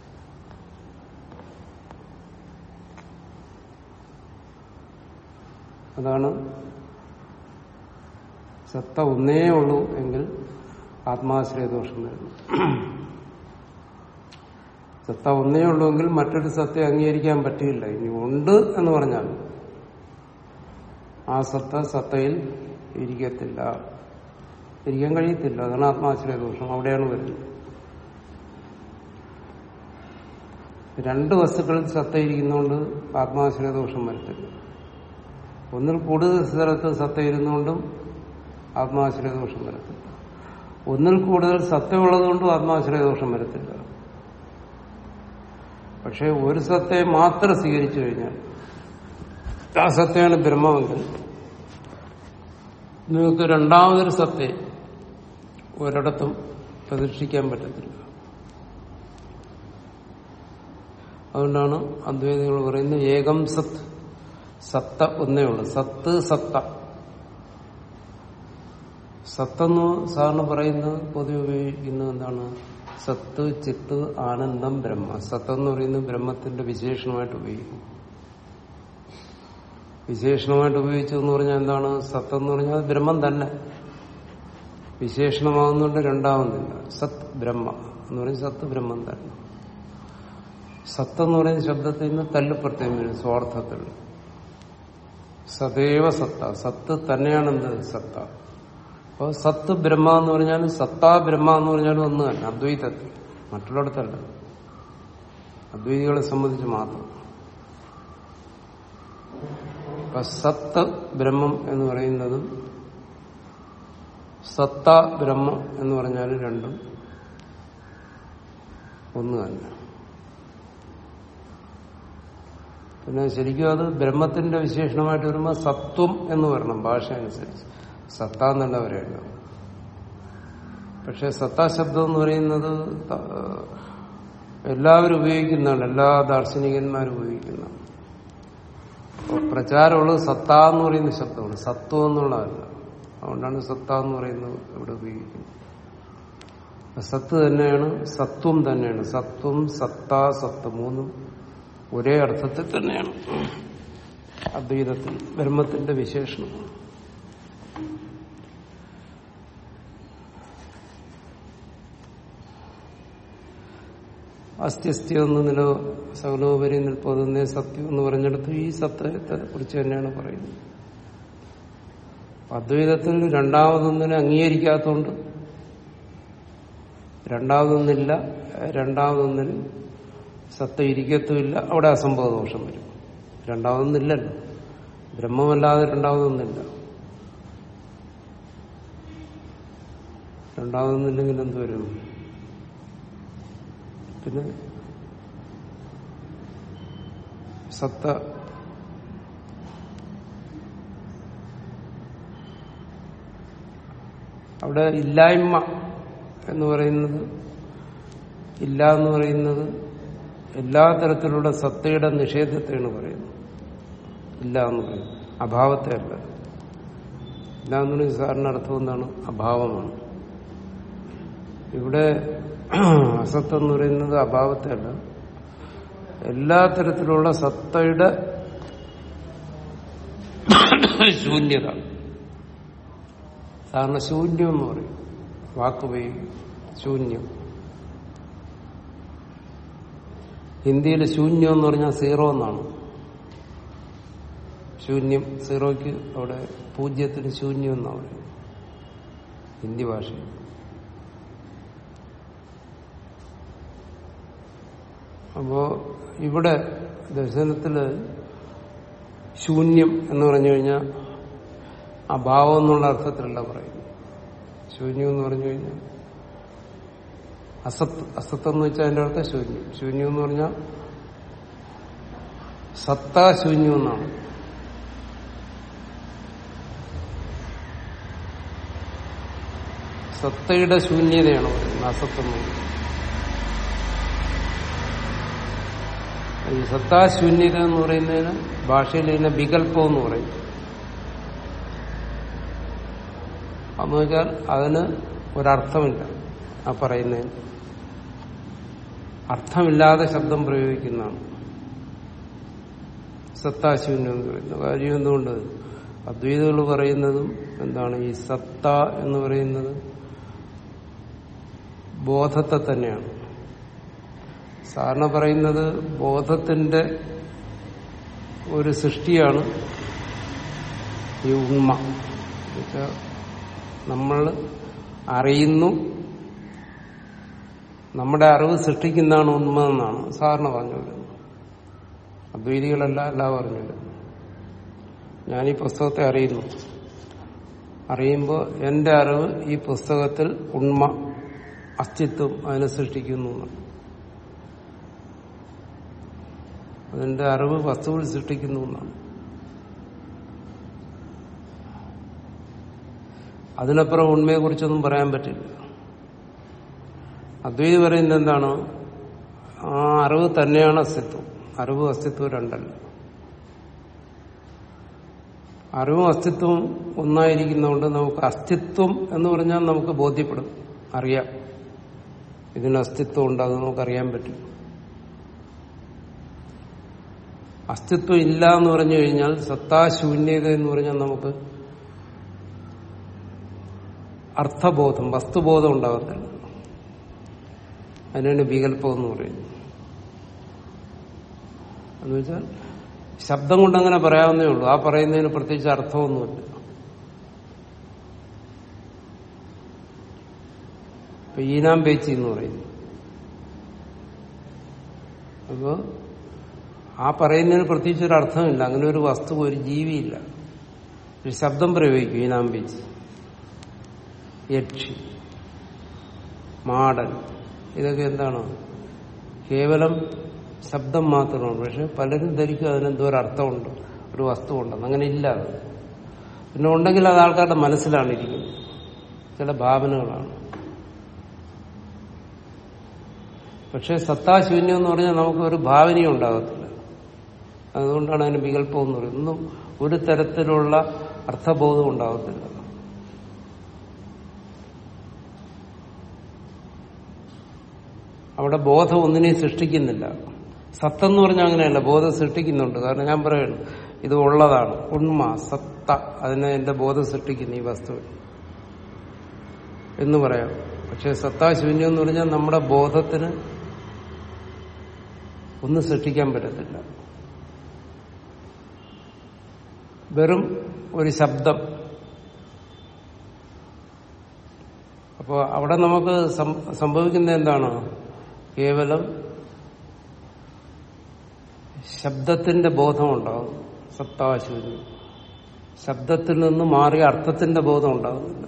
Speaker 1: അതാണ് സത്ത ഒന്നേ ഉള്ളൂ എങ്കിൽ ആത്മാശ്രയ ദോഷം വരുന്നു സത്ത ഒന്നേ ഉള്ളൂ എങ്കിൽ മറ്റൊരു സത്തെ അംഗീകരിക്കാൻ പറ്റില്ല ഇനി ഉണ്ട് എന്ന് പറഞ്ഞാൽ ആ സത്ത സത്തയിൽ ഇരിക്കത്തില്ല ഇരിക്കാൻ കഴിയത്തില്ല അതാണ് ആത്മാശ്രയ ദോഷം അവിടെയാണ് വരുന്നത് രണ്ട് വസ്തുക്കളിൽ സത്തയിരിക്കുന്നതുകൊണ്ട് ആത്മാശ്രയ ദോഷം വരത്തില്ല ഒന്നിൽ കൂടുതൽ സ്ഥലത്ത് സത്ത ഇരുന്നുകൊണ്ടും ആത്മാശ്രയ ദോഷം വരത്തില്ല ഒന്നിൽ കൂടുതൽ സത്യമുള്ളതുകൊണ്ടും ആത്മാശ്രയ ദോഷം വരത്തില്ല പക്ഷെ ഒരു സത്തയെ മാത്രം സ്വീകരിച്ചു കഴിഞ്ഞാൽ ആ സത്യമാണ് ബ്രഹ്മമെങ്കിൽ നിങ്ങൾക്ക് രണ്ടാമതൊരു സത്തയെ ഒരിടത്തും പ്രതീക്ഷിക്കാൻ പറ്റത്തില്ല അതുകൊണ്ടാണ് അദ്വൈതികൾ പറയുന്നത് ഏകം സത്ത് സത്ത ഒന്നേ ഉള്ളൂ സത്ത് സത്ത സത്തെന്ന് സാറിന് പറയുന്നത് പൊതുവെ ഉപയോഗിക്കുന്നത് എന്താണ് സത്ത് ചിത്ത് ആനന്ദം ബ്രഹ്മ സത്തെന്ന് പറയുന്നത് ബ്രഹ്മത്തിന്റെ വിശേഷണമായിട്ട് ഉപയോഗിക്കും വിശേഷണമായിട്ട് ഉപയോഗിച്ചു എന്ന് പറഞ്ഞാൽ എന്താണ് സത്തെന്ന് പറഞ്ഞാൽ അത് ബ്രഹ്മം തന്നെ വിശേഷണമാകുന്നുണ്ട് രണ്ടാവുന്നില്ല സത് ബ്രഹ്മ എന്ന് പറയുന്നത് സത്ത് ബ്രഹ്മം തന്നെ സത്ത് എന്ന് പറയുന്ന ശബ്ദത്തിൽ നിന്ന് തല്ലുപ്രത്യം വരും സ്വാർത്ഥത്തിൽ സദൈവ സത്ത സത്ത് തന്നെയാണെന്ത് സത്ത അപ്പോൾ സത്ത് ബ്രഹ്മ എന്ന് പറഞ്ഞാലും സത്താ ബ്രഹ്മ എന്ന് പറഞ്ഞാലും ഒന്ന് തന്നെ അദ്വൈതത്തിൽ മറ്റുള്ളിടത്തല്ല അദ്വൈതികളെ സംബന്ധിച്ച് മാത്രം അപ്പൊ സത്ത് ബ്രഹ്മം എന്ന് പറയുന്നതും സത്ത ബ്രഹ്മം എന്ന് പറഞ്ഞാൽ രണ്ടും ഒന്ന് തന്നെ പിന്നെ ശരിക്കും അത് ബ്രഹ്മത്തിന്റെ വിശേഷണമായിട്ട് വരുമ്പോൾ സത്വം എന്ന് പറയണം ഭാഷ അനുസരിച്ച് സത്ത എന്നല്ല പറയേണ്ടത് പക്ഷെ സത്താ ശബ്ദം എന്ന് പറയുന്നത് ത- എല്ലാവരും ഉപയോഗിക്കുന്നതാണ് എല്ലാ ദാർശനികന്മാരും ഉപയോഗിക്കുന്നതാണ് അപ്പൊ പ്രചാരമുള്ളത് സത്ത എന്ന് പറയുന്ന ശബ്ദമാണ് സത്വം എന്നുള്ളതല്ല അതുകൊണ്ടാണ് സത്ത എന്ന് പറയുന്നത് ഇവിടെ ഉപയോഗിക്കുന്നത് സത്ത് തന്നെയാണ് സത്വം തന്നെയാണ് സത്വം സത്ത സത്ത് മൂന്നും ഒരേ അർത്ഥത്തിൽ തന്നെയാണ് അദ്വൈതത്തിൽ ബ്രഹ്മത്തിന്റെ വിശേഷണം അസ്ഥ്യസ്ഥ്യം നിലോ സകലോപരി നിൽപ്പതുന്നേ സത്യം എന്ന് പറഞ്ഞെടുത്ത് ഈ സത്യത്തെ കുറിച്ച് തന്നെയാണ് പറയുന്നത് അദ്വൈതത്തിൽ രണ്ടാമതൊന്നിനെ അംഗീകരിക്കാത്തതുകൊണ്ട് രണ്ടാമതൊന്നില്ല രണ്ടാമതൊന്നിൽ സത്ത ഇരിക്കത്തുമില്ല അവിടെ അസംഭവ ദോഷം വരും രണ്ടാമതൊന്നില്ലല്ലോ ബ്രഹ്മമല്ലാതെ രണ്ടാമതൊന്നില്ല രണ്ടാമതൊന്നില്ലെങ്കിൽ എന്ത് വരും പിന്നെ സത്ത അവിടെ ഇല്ലായ്മ എന്ന് പറയുന്നത് ഇല്ല എന്ന് പറയുന്നത് എല്ലാ തരത്തിലുള്ള സത്തയുടെ നിഷേധത്തെയാണ് പറയുന്നത് ഇല്ല എന്ന് പറയുന്നത് അഭാവത്തെ അല്ല ഇല്ല എന്ന് പറയുന്നത് സാറിന് അർത്ഥം എന്താണ് അഭാവമാണ് ഇവിടെ അസത്ത് എന്ന് പറയുന്നത് അഭാവത്തെ അല്ല എല്ലാ തരത്തിലുള്ള സത്തയുടെ ശൂന്യത സാധാരണ ശൂന്യം എന്ന് പറയും വാക്കുപയോഗിക്കും ശൂന്യം ഹിന്ദിയിൽ ശൂന്യം എന്ന് പറഞ്ഞാൽ സീറോ എന്നാണ് ശൂന്യം സീറോയ്ക്ക് അവിടെ പൂജ്യത്തിന് ശൂന്യം എന്നാണ് പറയുന്നത് ഹിന്ദി ഭാഷയിൽ അപ്പോ ഇവിടെ ദർശനത്തില് ശൂന്യം എന്ന് പറഞ്ഞു കഴിഞ്ഞാൽ അഭാവം എന്നുള്ള അർത്ഥത്തിലല്ല പറയുന്നത് ശൂന്യം എന്ന് പറഞ്ഞു കഴിഞ്ഞാൽ അസത്ത് അസത്ത് എന്ന് വെച്ചാൽ അതിന്റെ അർത്ഥം ശൂന്യം ശൂന്യം എന്ന് പറഞ്ഞാൽ സത്താ ശൂന്യം എന്നാണ് സത്തയുടെ ശൂന്യതയാണ് പറയുന്നത് അസത്ത് എന്ന് പറയുന്നത് ഈ സത്താശൂന്യത എന്ന് പറയുന്നതിന് ഭാഷയിൽ ഇതിനെ വികല്പം എന്ന് പറയും അന്ന് വെച്ചാൽ അതിന് ഒരർത്ഥമില്ല ആ പറയുന്നതിന് അർത്ഥമില്ലാതെ ശബ്ദം പ്രയോഗിക്കുന്നതാണ് സത്താശൂന്യം എന്ന് പറയുന്നത് കാര്യം എന്തുകൊണ്ട് അദ്വൈതകൾ പറയുന്നതും എന്താണ് ഈ സത്ത എന്ന് പറയുന്നത് ബോധത്തെ തന്നെയാണ് സാധാരണ പറയുന്നത് ബോധത്തിന്റെ ഒരു സൃഷ്ടിയാണ് ഈ ഉണ്മ എന്നുവെച്ചാൽ നമ്മൾ അറിയുന്നു നമ്മുടെ അറിവ് സൃഷ്ടിക്കുന്നതാണ് ഉണ്മ എന്നാണ് സാധാരണ പറഞ്ഞു വരുന്നത് അദ്വൈതികളല്ല അല്ല പറഞ്ഞു വരുന്നത് ഞാൻ ഈ പുസ്തകത്തെ അറിയുന്നു അറിയുമ്പോൾ എന്റെ അറിവ് ഈ പുസ്തകത്തിൽ ഉണ്മ അസ്തിത്വം അതിനെ സൃഷ്ടിക്കുന്നു എന്നാണ് അതിന്റെ അറിവ് വസ്തുവിൽ സൃഷ്ടിക്കുന്നു എന്നാണ് അതിനപ്പുറം ഉണ്മയെ കുറിച്ചൊന്നും പറയാൻ പറ്റില്ല അദ്വൈതി പറയുന്നത് എന്താണ് ആ അറിവ് തന്നെയാണ് അസ്തിത്വം അറിവ് അസ്തിത്വം രണ്ടല്ല അറിവും അസ്തിത്വവും ഒന്നായിരിക്കുന്നതുകൊണ്ട് നമുക്ക് അസ്തിത്വം എന്ന് പറഞ്ഞാൽ നമുക്ക് ബോധ്യപ്പെടും അറിയാം ഇതിന് അസ്തിത്വം ഉണ്ട് അത് നമുക്കറിയാൻ പറ്റും അസ്തിത്വം ഇല്ല എന്ന് പറഞ്ഞു കഴിഞ്ഞാൽ സത്താശൂന്യത എന്ന് പറഞ്ഞാൽ നമുക്ക് അർത്ഥബോധം വസ്തുബോധം ഉണ്ടാകത്തില്ല അതിനാണ് വികല്പം എന്ന് പറയുന്നത് എന്ന് വെച്ചാൽ ശബ്ദം കൊണ്ടങ്ങനെ പറയാവുന്നേ ഉള്ളൂ ആ പറയുന്നതിന് പ്രത്യേകിച്ച് അർത്ഥമൊന്നുമില്ല ഇപ്പൊ ഈനാം പേച്ചി എന്ന് പറയുന്നു അപ്പോ ആ പറയുന്നതിന് പ്രത്യേകിച്ച് ഒരു അർത്ഥമില്ല അങ്ങനെ ഒരു വസ്തു ഒരു ജീവിയില്ല ഒരു ശബ്ദം പ്രയോഗിക്കും ഈനാം പേച്ചി യക്ഷി മാടൻ ഇതൊക്കെ എന്താണ് കേവലം ശബ്ദം മാത്രമാണ് പക്ഷെ പലരും ധരിക്കും അതിനെന്തോ ഒരു അർത്ഥമുണ്ട് ഒരു വസ്തുവുണ്ടെന്ന് അങ്ങനെ ഇല്ല അത് പിന്നെ ഉണ്ടെങ്കിൽ അത് ആൾക്കാരുടെ മനസ്സിലാണ് ഇരിക്കുന്നത് ചില ഭാവനകളാണ് പക്ഷെ സത്താശൂന്യം എന്ന് പറഞ്ഞാൽ നമുക്ക് ഒരു ഭാവനയും ഉണ്ടാകത്തില്ല അതുകൊണ്ടാണ് അതിന് വികല്പം എന്ന് പറയുന്നത് ഒന്നും ഒരു തരത്തിലുള്ള അർത്ഥബോധം ഉണ്ടാകത്തില്ല അവിടെ ബോധം ഒന്നിനെയും സൃഷ്ടിക്കുന്നില്ല സത്തെന്ന് പറഞ്ഞാൽ അങ്ങനെയല്ല ബോധം സൃഷ്ടിക്കുന്നുണ്ട് കാരണം ഞാൻ പറയുന്നു ഇത് ഉള്ളതാണ് ഉണ്മ സത്ത അതിനെ എന്റെ ബോധം സൃഷ്ടിക്കുന്നു ഈ വസ്തു എന്ന് പറയാം പക്ഷെ സത്താശൂന്യം എന്ന് പറഞ്ഞാൽ നമ്മുടെ ബോധത്തിന് ഒന്നും സൃഷ്ടിക്കാൻ പറ്റത്തില്ല വെറും ഒരു ശബ്ദം അപ്പോൾ അവിടെ നമുക്ക് സം- സംഭവിക്കുന്നത് എന്താണ് കേവലം ശബ്ദത്തിന്റെ ബോധം ഉണ്ടാകും സത്താശൂന്യം ശബ്ദത്തിൽ നിന്ന് മാറിയ അർത്ഥത്തിന്റെ ബോധം ഉണ്ടാകുന്നില്ല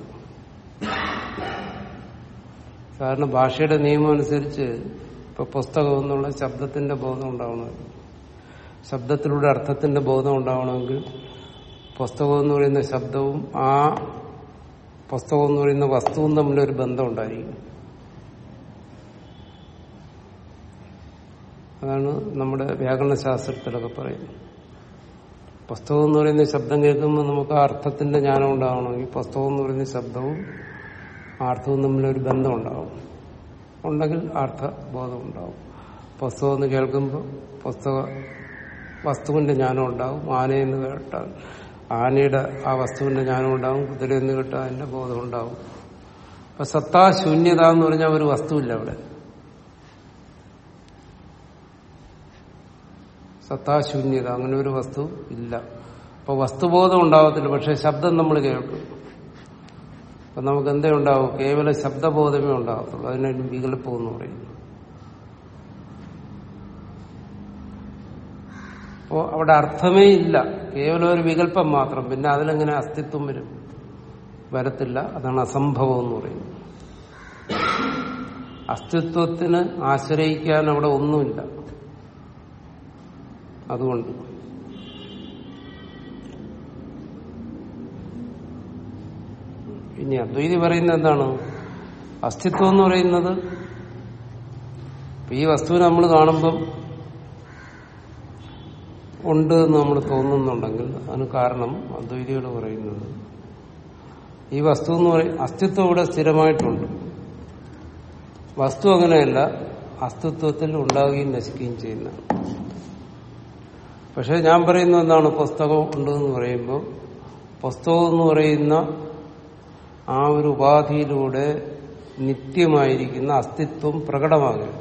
Speaker 1: സാധാരണ ഭാഷയുടെ നിയമം അനുസരിച്ച് ഇപ്പൊ പുസ്തകം എന്നുള്ള ശബ്ദത്തിന്റെ ബോധം ഉണ്ടാവണമെങ്കിൽ ശബ്ദത്തിലൂടെ അർത്ഥത്തിന്റെ ബോധം ഉണ്ടാവണമെങ്കിൽ പുസ്തകം എന്ന് പറയുന്ന ശബ്ദവും ആ പുസ്തകം എന്ന് പറയുന്ന വസ്തുവും തമ്മിലൊരു ബന്ധം ഉണ്ടായിരിക്കും അതാണ് നമ്മുടെ വ്യാകരണ ശാസ്ത്രത്തിലൊക്കെ പറയുന്നത് പുസ്തകം എന്ന് പറയുന്ന ശബ്ദം കേൾക്കുമ്പോൾ നമുക്ക് ആ അർത്ഥത്തിന്റെ ജ്ഞാനം ഉണ്ടാവണമെങ്കിൽ പുസ്തകം എന്ന് പറയുന്ന ശബ്ദവും ആ അർത്ഥവും തമ്മിലൊരു ബന്ധം ഉണ്ടാവും ഉണ്ടെങ്കിൽ അർത്ഥബോധം ഉണ്ടാവും പുസ്തകം എന്ന് കേൾക്കുമ്പോൾ പുസ്തക വസ്തുവിന്റെ ജ്ഞാനം ഉണ്ടാവും ആനയെന്ന് കേട്ടാൽ ആനയുടെ ആ വസ്തുവിന്റെ ജ്ഞാനം ഉണ്ടാവും കുതിരയെന്ന് കേട്ടാൽ അതിന്റെ ബോധം ഉണ്ടാവും അപ്പൊ സത്താശൂന്യത എന്ന് പറഞ്ഞാൽ ഒരു വസ്തുവില്ല അവിടെ സത്താശൂന്യത അങ്ങനെ ഒരു വസ്തു ഇല്ല അപ്പൊ വസ്തുബോധം ഉണ്ടാവത്തില്ല പക്ഷെ ശബ്ദം നമ്മൾ കേൾക്കും അപ്പൊ നമുക്ക് എന്തേ ഉണ്ടാവും കേവല ശബ്ദബോധമേ ഉണ്ടാകത്തുള്ളൂ അതിനൊരു വികല്പം എന്ന് പറയുന്നു അപ്പോ അവിടെ അർത്ഥമേ ഇല്ല കേവലം ഒരു വികല്പം മാത്രം പിന്നെ അതിലെങ്ങനെ അസ്തിത്വം വരും വരത്തില്ല അതാണ് അസംഭവം എന്ന് പറയുന്നത് അസ്തിത്വത്തിന് ആശ്രയിക്കാൻ അവിടെ ഒന്നുമില്ല അതുകൊണ്ട് ഇനി അദ്വൈതി പറയുന്നത് എന്താണ് അസ്തിത്വം എന്ന് പറയുന്നത് ഈ വസ്തുവിനെ നമ്മൾ കാണുമ്പം ഉണ്ട് എന്ന് നമ്മൾ തോന്നുന്നുണ്ടെങ്കിൽ അതിന് കാരണം അദ്വൈതികൾ പറയുന്നത് ഈ വസ്തു എന്ന് പറയും അസ്തിത്വം ഇവിടെ സ്ഥിരമായിട്ടുണ്ട് വസ്തു അങ്ങനെയല്ല അസ്തിത്വത്തിൽ ഉണ്ടാവുകയും നശിക്കുകയും ചെയ്യുന്നതാണ് പക്ഷെ ഞാൻ പറയുന്നത് എന്താണ് പുസ്തകം ഉണ്ട് എന്ന് പറയുമ്പോൾ പുസ്തകം എന്ന് പറയുന്ന ആ ഒരു ഉപാധിയിലൂടെ നിത്യമായിരിക്കുന്ന അസ്തിത്വം പ്രകടമാകും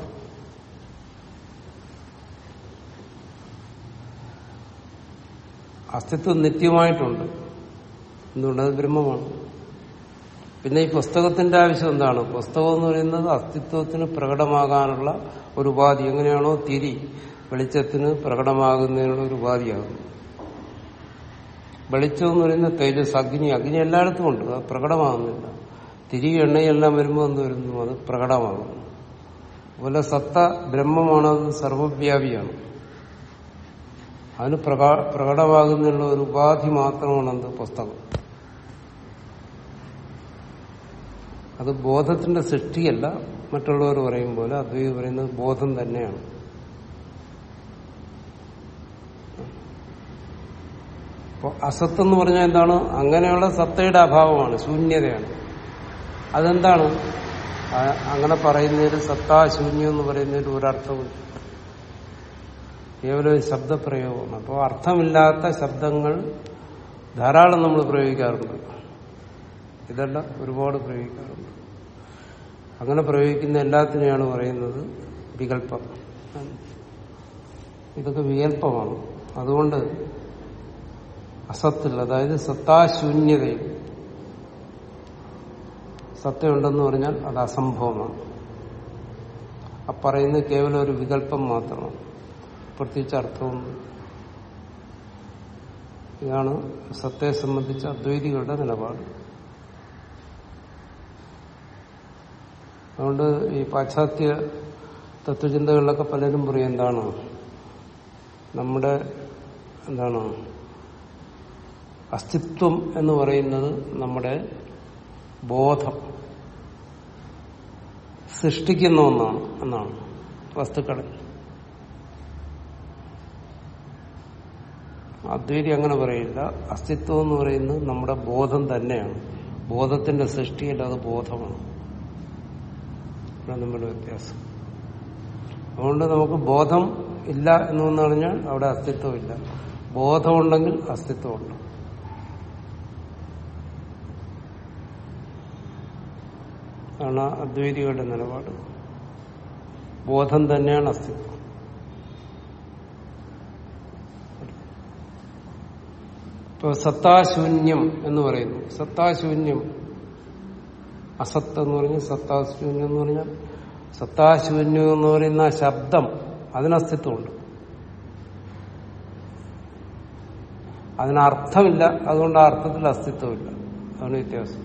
Speaker 1: അസ്തിത്വം നിത്യമായിട്ടുണ്ട് എന്തുകൊണ്ട് അത് ബ്രഹ്മമാണ് പിന്നെ ഈ പുസ്തകത്തിന്റെ ആവശ്യം എന്താണ് പുസ്തകം എന്ന് പറയുന്നത് അസ്തിത്വത്തിന് പ്രകടമാകാനുള്ള ഒരു ഉപാധി എങ്ങനെയാണോ തിരി വെളിച്ചത്തിന് പ്രകടമാകുന്നതിനുള്ള ഒരു ഉപാധിയാകുന്നു വെളിച്ചം എന്ന് പറയുന്ന തേജസ് അഗ്നി അഗ്നി എല്ലായിടത്തും ഉണ്ട് അത് പ്രകടമാകുന്നില്ല തിരി എണ്ണയെല്ലാം വരുമ്പോൾ എന്ത് വരുന്നു അത് പ്രകടമാകുന്നു അതുപോലെ സത്ത ബ്രഹ്മമാണ് അത് സർവവ്യാപിയാണ് അതിന് പ്രകാ പ്രകടമാകുന്നുള്ള ഒരു ഉപാധി മാത്രമാണ് എന്ത് പുസ്തകം അത് ബോധത്തിന്റെ സൃഷ്ടിയല്ല മറ്റുള്ളവർ പറയും പോലെ അദ്വൈതി പറയുന്നത് ബോധം തന്നെയാണ് അപ്പോൾ അസത്ത് എന്ന് പറഞ്ഞാൽ എന്താണ് അങ്ങനെയുള്ള സത്തയുടെ അഭാവമാണ് ശൂന്യതയാണ് അതെന്താണ് ആ- അങ്ങനെ പറയുന്നതിൽ സത്താ ശൂന്യം എന്ന് പറയുന്നതിൽ ഒരർത്ഥമില്ല കേവലം ഒരു ശബ്ദപ്രയോഗമാണ് അപ്പോൾ അർത്ഥമില്ലാത്ത ശബ്ദങ്ങൾ ധാരാളം നമ്മൾ പ്രയോഗിക്കാറുണ്ട് ഇതല്ല ഒരുപാട് പ്രയോഗിക്കാറുണ്ട് അങ്ങനെ പ്രയോഗിക്കുന്ന എല്ലാത്തിനെയാണ് പറയുന്നത് വികല്പം ഇതൊക്കെ വികല്പമാണ് അതുകൊണ്ട് അസത്തിൽ അതായത് സത്താശൂന്യതയിൽ സത്യമുണ്ടെന്ന് പറഞ്ഞാൽ അത് അസംഭവമാണ് ആ പറയുന്നത് കേവലം ഒരു വികല്പം മാത്രമാണ് പ്രത്യേകിച്ച് അർത്ഥമൊന്നും ഇതാണ് സത്യത്തെ സംബന്ധിച്ച അദ്വൈതികളുടെ നിലപാട് അതുകൊണ്ട് ഈ പാശ്ചാത്യ തത്വചിന്തകളിലൊക്കെ പലരും പറയും എന്താണ് നമ്മുടെ എന്താണ് അസ്തിത്വം എന്ന് പറയുന്നത് നമ്മുടെ ബോധം സൃഷ്ടിക്കുന്ന ഒന്നാണ് എന്നാണ് വസ്തുക്കളെ അദ്വൈതി അങ്ങനെ പറയില്ല അസ്തിത്വം എന്ന് പറയുന്നത് നമ്മുടെ ബോധം തന്നെയാണ് ബോധത്തിന്റെ സൃഷ്ടിയല്ല അത് ബോധമാണ് ഇതാണ് നമ്മുടെ വ്യത്യാസം അതുകൊണ്ട് നമുക്ക് ബോധം ഇല്ല എന്ന് വന്നു പറഞ്ഞാൽ അവിടെ അസ്തിത്വമില്ല ബോധമുണ്ടെങ്കിൽ അസ്തിത്വമുണ്ട് ആണ് അദ്വൈതികളുടെ നിലപാട് ബോധം തന്നെയാണ് അസ്തിത്വം ഇപ്പൊ സത്താശൂന്യം എന്ന് പറയുന്നു സത്താശൂന്യം അസത്ത് എന്ന് പറഞ്ഞാൽ സത്താശൂന്യം എന്ന് പറഞ്ഞാൽ സത്താശൂന്യം എന്ന് പറയുന്ന ആ ശബ്ദം അതിന് അസ്തിത്വമുണ്ട് അതിന് അർത്ഥമില്ല അതുകൊണ്ട് ആ അർത്ഥത്തിൽ അസ്തിത്വമില്ല അതാണ് വ്യത്യാസം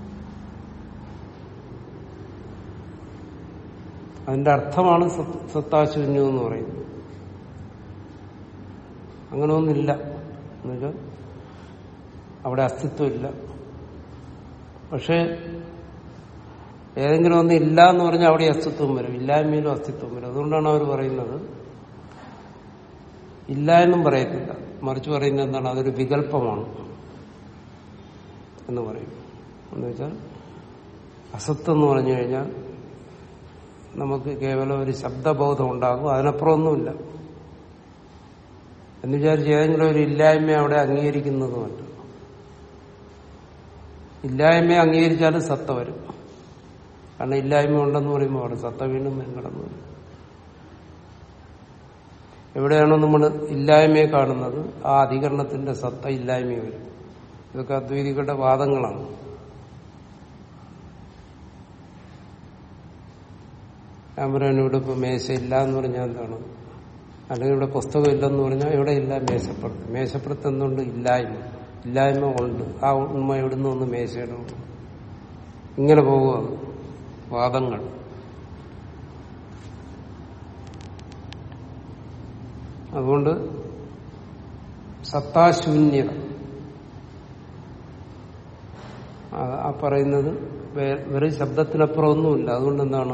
Speaker 1: അതിന്റെ അർത്ഥമാണ് സത്- സത്താശൂന്യം എന്ന് പറയുന്നത് അങ്ങനെ ഒന്നില്ല എന്നുവെച്ചാൽ അവിടെ അസ്തിത്വമില്ല പക്ഷെ ഏതെങ്കിലും ഒന്ന് ഇല്ല എന്ന് പറഞ്ഞാൽ അവിടെ അസ്തിത്വം വരും ഇല്ലായ്മയിലും അസ്തിത്വം വരും അതുകൊണ്ടാണ് അവർ പറയുന്നത് ഇല്ല എന്നും പറയത്തില്ല മറിച്ച് പറയുന്നത് എന്താണ് അതൊരു വികല്പമാണ് എന്ന് പറയും എന്ന് വെച്ചാൽ അസത്ത് എന്ന് പറഞ്ഞു കഴിഞ്ഞാൽ നമുക്ക് കേവലം ഒരു ശബ്ദബോധം ഉണ്ടാകും അതിനപ്പുറം ഒന്നുമില്ല എന്ന് വിചാരിച്ച് ഏതെങ്കിലും ഒരു ഇല്ലായ്മ അവിടെ അംഗീകരിക്കുന്നതുമല്ല ഇല്ലായ്മയെ അംഗീകരിച്ചാലും സത്ത വരും കാരണം ഇല്ലായ്മ ഉണ്ടെന്ന് പറയുമ്പോൾ അവിടെ സത്ത വീണ്ടും വരും കടന്നു വരും എവിടെയാണോ നമ്മൾ ഇല്ലായ്മയെ കാണുന്നത് ആ അധികരണത്തിന്റെ സത്ത ഇല്ലായ്മ വരും ഇതൊക്കെ അദ്വൈതികളുടെ വാദങ്ങളാണ് ഞാൻ പറയാൻ ഇവിടെ ഇപ്പൊ മേശ ഇല്ല എന്ന് പറഞ്ഞാൽ എന്താണ് അല്ലെങ്കിൽ ഇവിടെ പുസ്തകം ഇല്ലെന്ന് പറഞ്ഞാൽ ഇവിടെ ഇല്ല മേശപ്പുറത്ത് മേശപ്പുറത്ത് എന്തുകൊണ്ട് ഇല്ലായ്മ ഇല്ലായ്മ ഉണ്ട് ആ ഉണ്മ എവിടുന്ന് ഒന്ന് മേശയുടെ ഉണ്ട്. ഇങ്ങനെ പോകുക വാദങ്ങൾ അതുകൊണ്ട് സത്താശൂന്യത ആ- ആ പറയുന്നത് വേ- വെറും ശബ്ദത്തിനപ്പുറം ഒന്നുമില്ല അതുകൊണ്ട് എന്താണ്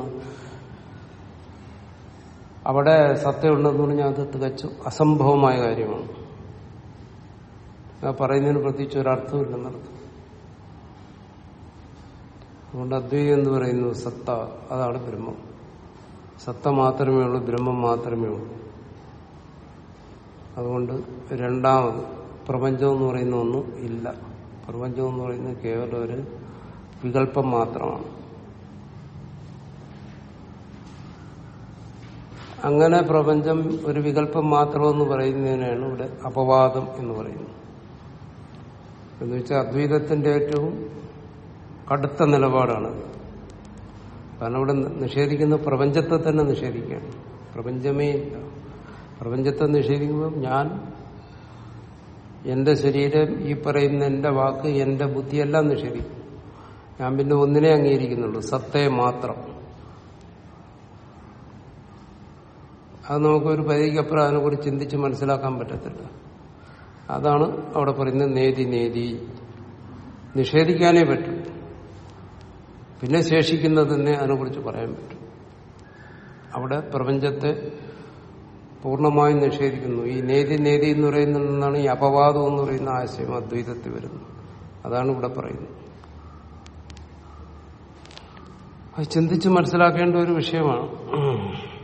Speaker 1: അവിടെ സത്യമുണ്ടെന്ന് പറഞ്ഞാൽ അത് തികച്ചും അസംഭവമായ കാര്യമാണ് ആ പറയുന്നതിന് പ്രത്യേകിച്ച് ഒരർത്ഥമില്ലെന്നർത്ഥം അതുകൊണ്ട് അദ്വൈതം എന്ന് പറയുന്നു സത്ത അതാണ് ബ്രഹ്മം സത്ത മാത്രമേ ഉള്ളൂ ബ്രഹ്മം മാത്രമേ ഉള്ളൂ അതുകൊണ്ട് രണ്ടാമത് പ്രപഞ്ചം എന്ന് പറയുന്ന ഒന്നും ഇല്ല പ്രപഞ്ചം എന്ന് പറയുന്നത് കേവലം ഒരു വികല്പം മാത്രമാണ് അങ്ങനെ പ്രപഞ്ചം ഒരു വികല്പം മാത്രമെന്ന് പറയുന്നതിനാണ് ഇവിടെ അപവാദം എന്ന് പറയുന്നത് എന്ന് വെച്ചാൽ അദ്വൈതത്തിന്റെ ഏറ്റവും കടുത്ത നിലപാടാണ് കാരണം ഇവിടെ നിഷേധിക്കുന്ന പ്രപഞ്ചത്തെ തന്നെ നിഷേധിക്കുകയാണ് പ്രപഞ്ചമേ ഇല്ല പ്രപഞ്ചത്തെ നിഷേധിക്കുമ്പോൾ ഞാൻ എന്റെ ശരീരം ഈ പറയുന്ന എന്റെ വാക്ക് എന്റെ ബുദ്ധിയെല്ലാം നിഷേധിക്കും ഞാൻ പിന്നെ ഒന്നിനെ അംഗീകരിക്കുന്നുള്ളൂ സത്തയെ മാത്രം അത് നമുക്കൊരു പരിധിക്കപ്പുറം അതിനെക്കുറിച്ച് ചിന്തിച്ച് മനസ്സിലാക്കാൻ പറ്റത്തില്ല അതാണ് അവിടെ പറയുന്നത് നേതി നേതി നിഷേധിക്കാനേ പറ്റും പിന്നെ ശേഷിക്കുന്നതിനെ അതിനെക്കുറിച്ച് പറയാൻ പറ്റും അവിടെ പ്രപഞ്ചത്തെ പൂർണ്ണമായും നിഷേധിക്കുന്നു ഈ നേതി നേതി എന്ന് പറയുന്നതിൽ നിന്നാണ് ഈ അപവാദം എന്ന് പറയുന്ന ആശയം അദ്വൈതത്തിൽ വരുന്നത് അതാണ് ഇവിടെ പറയുന്നത് അത് ചിന്തിച്ച് മനസ്സിലാക്കേണ്ട ഒരു വിഷയമാണ്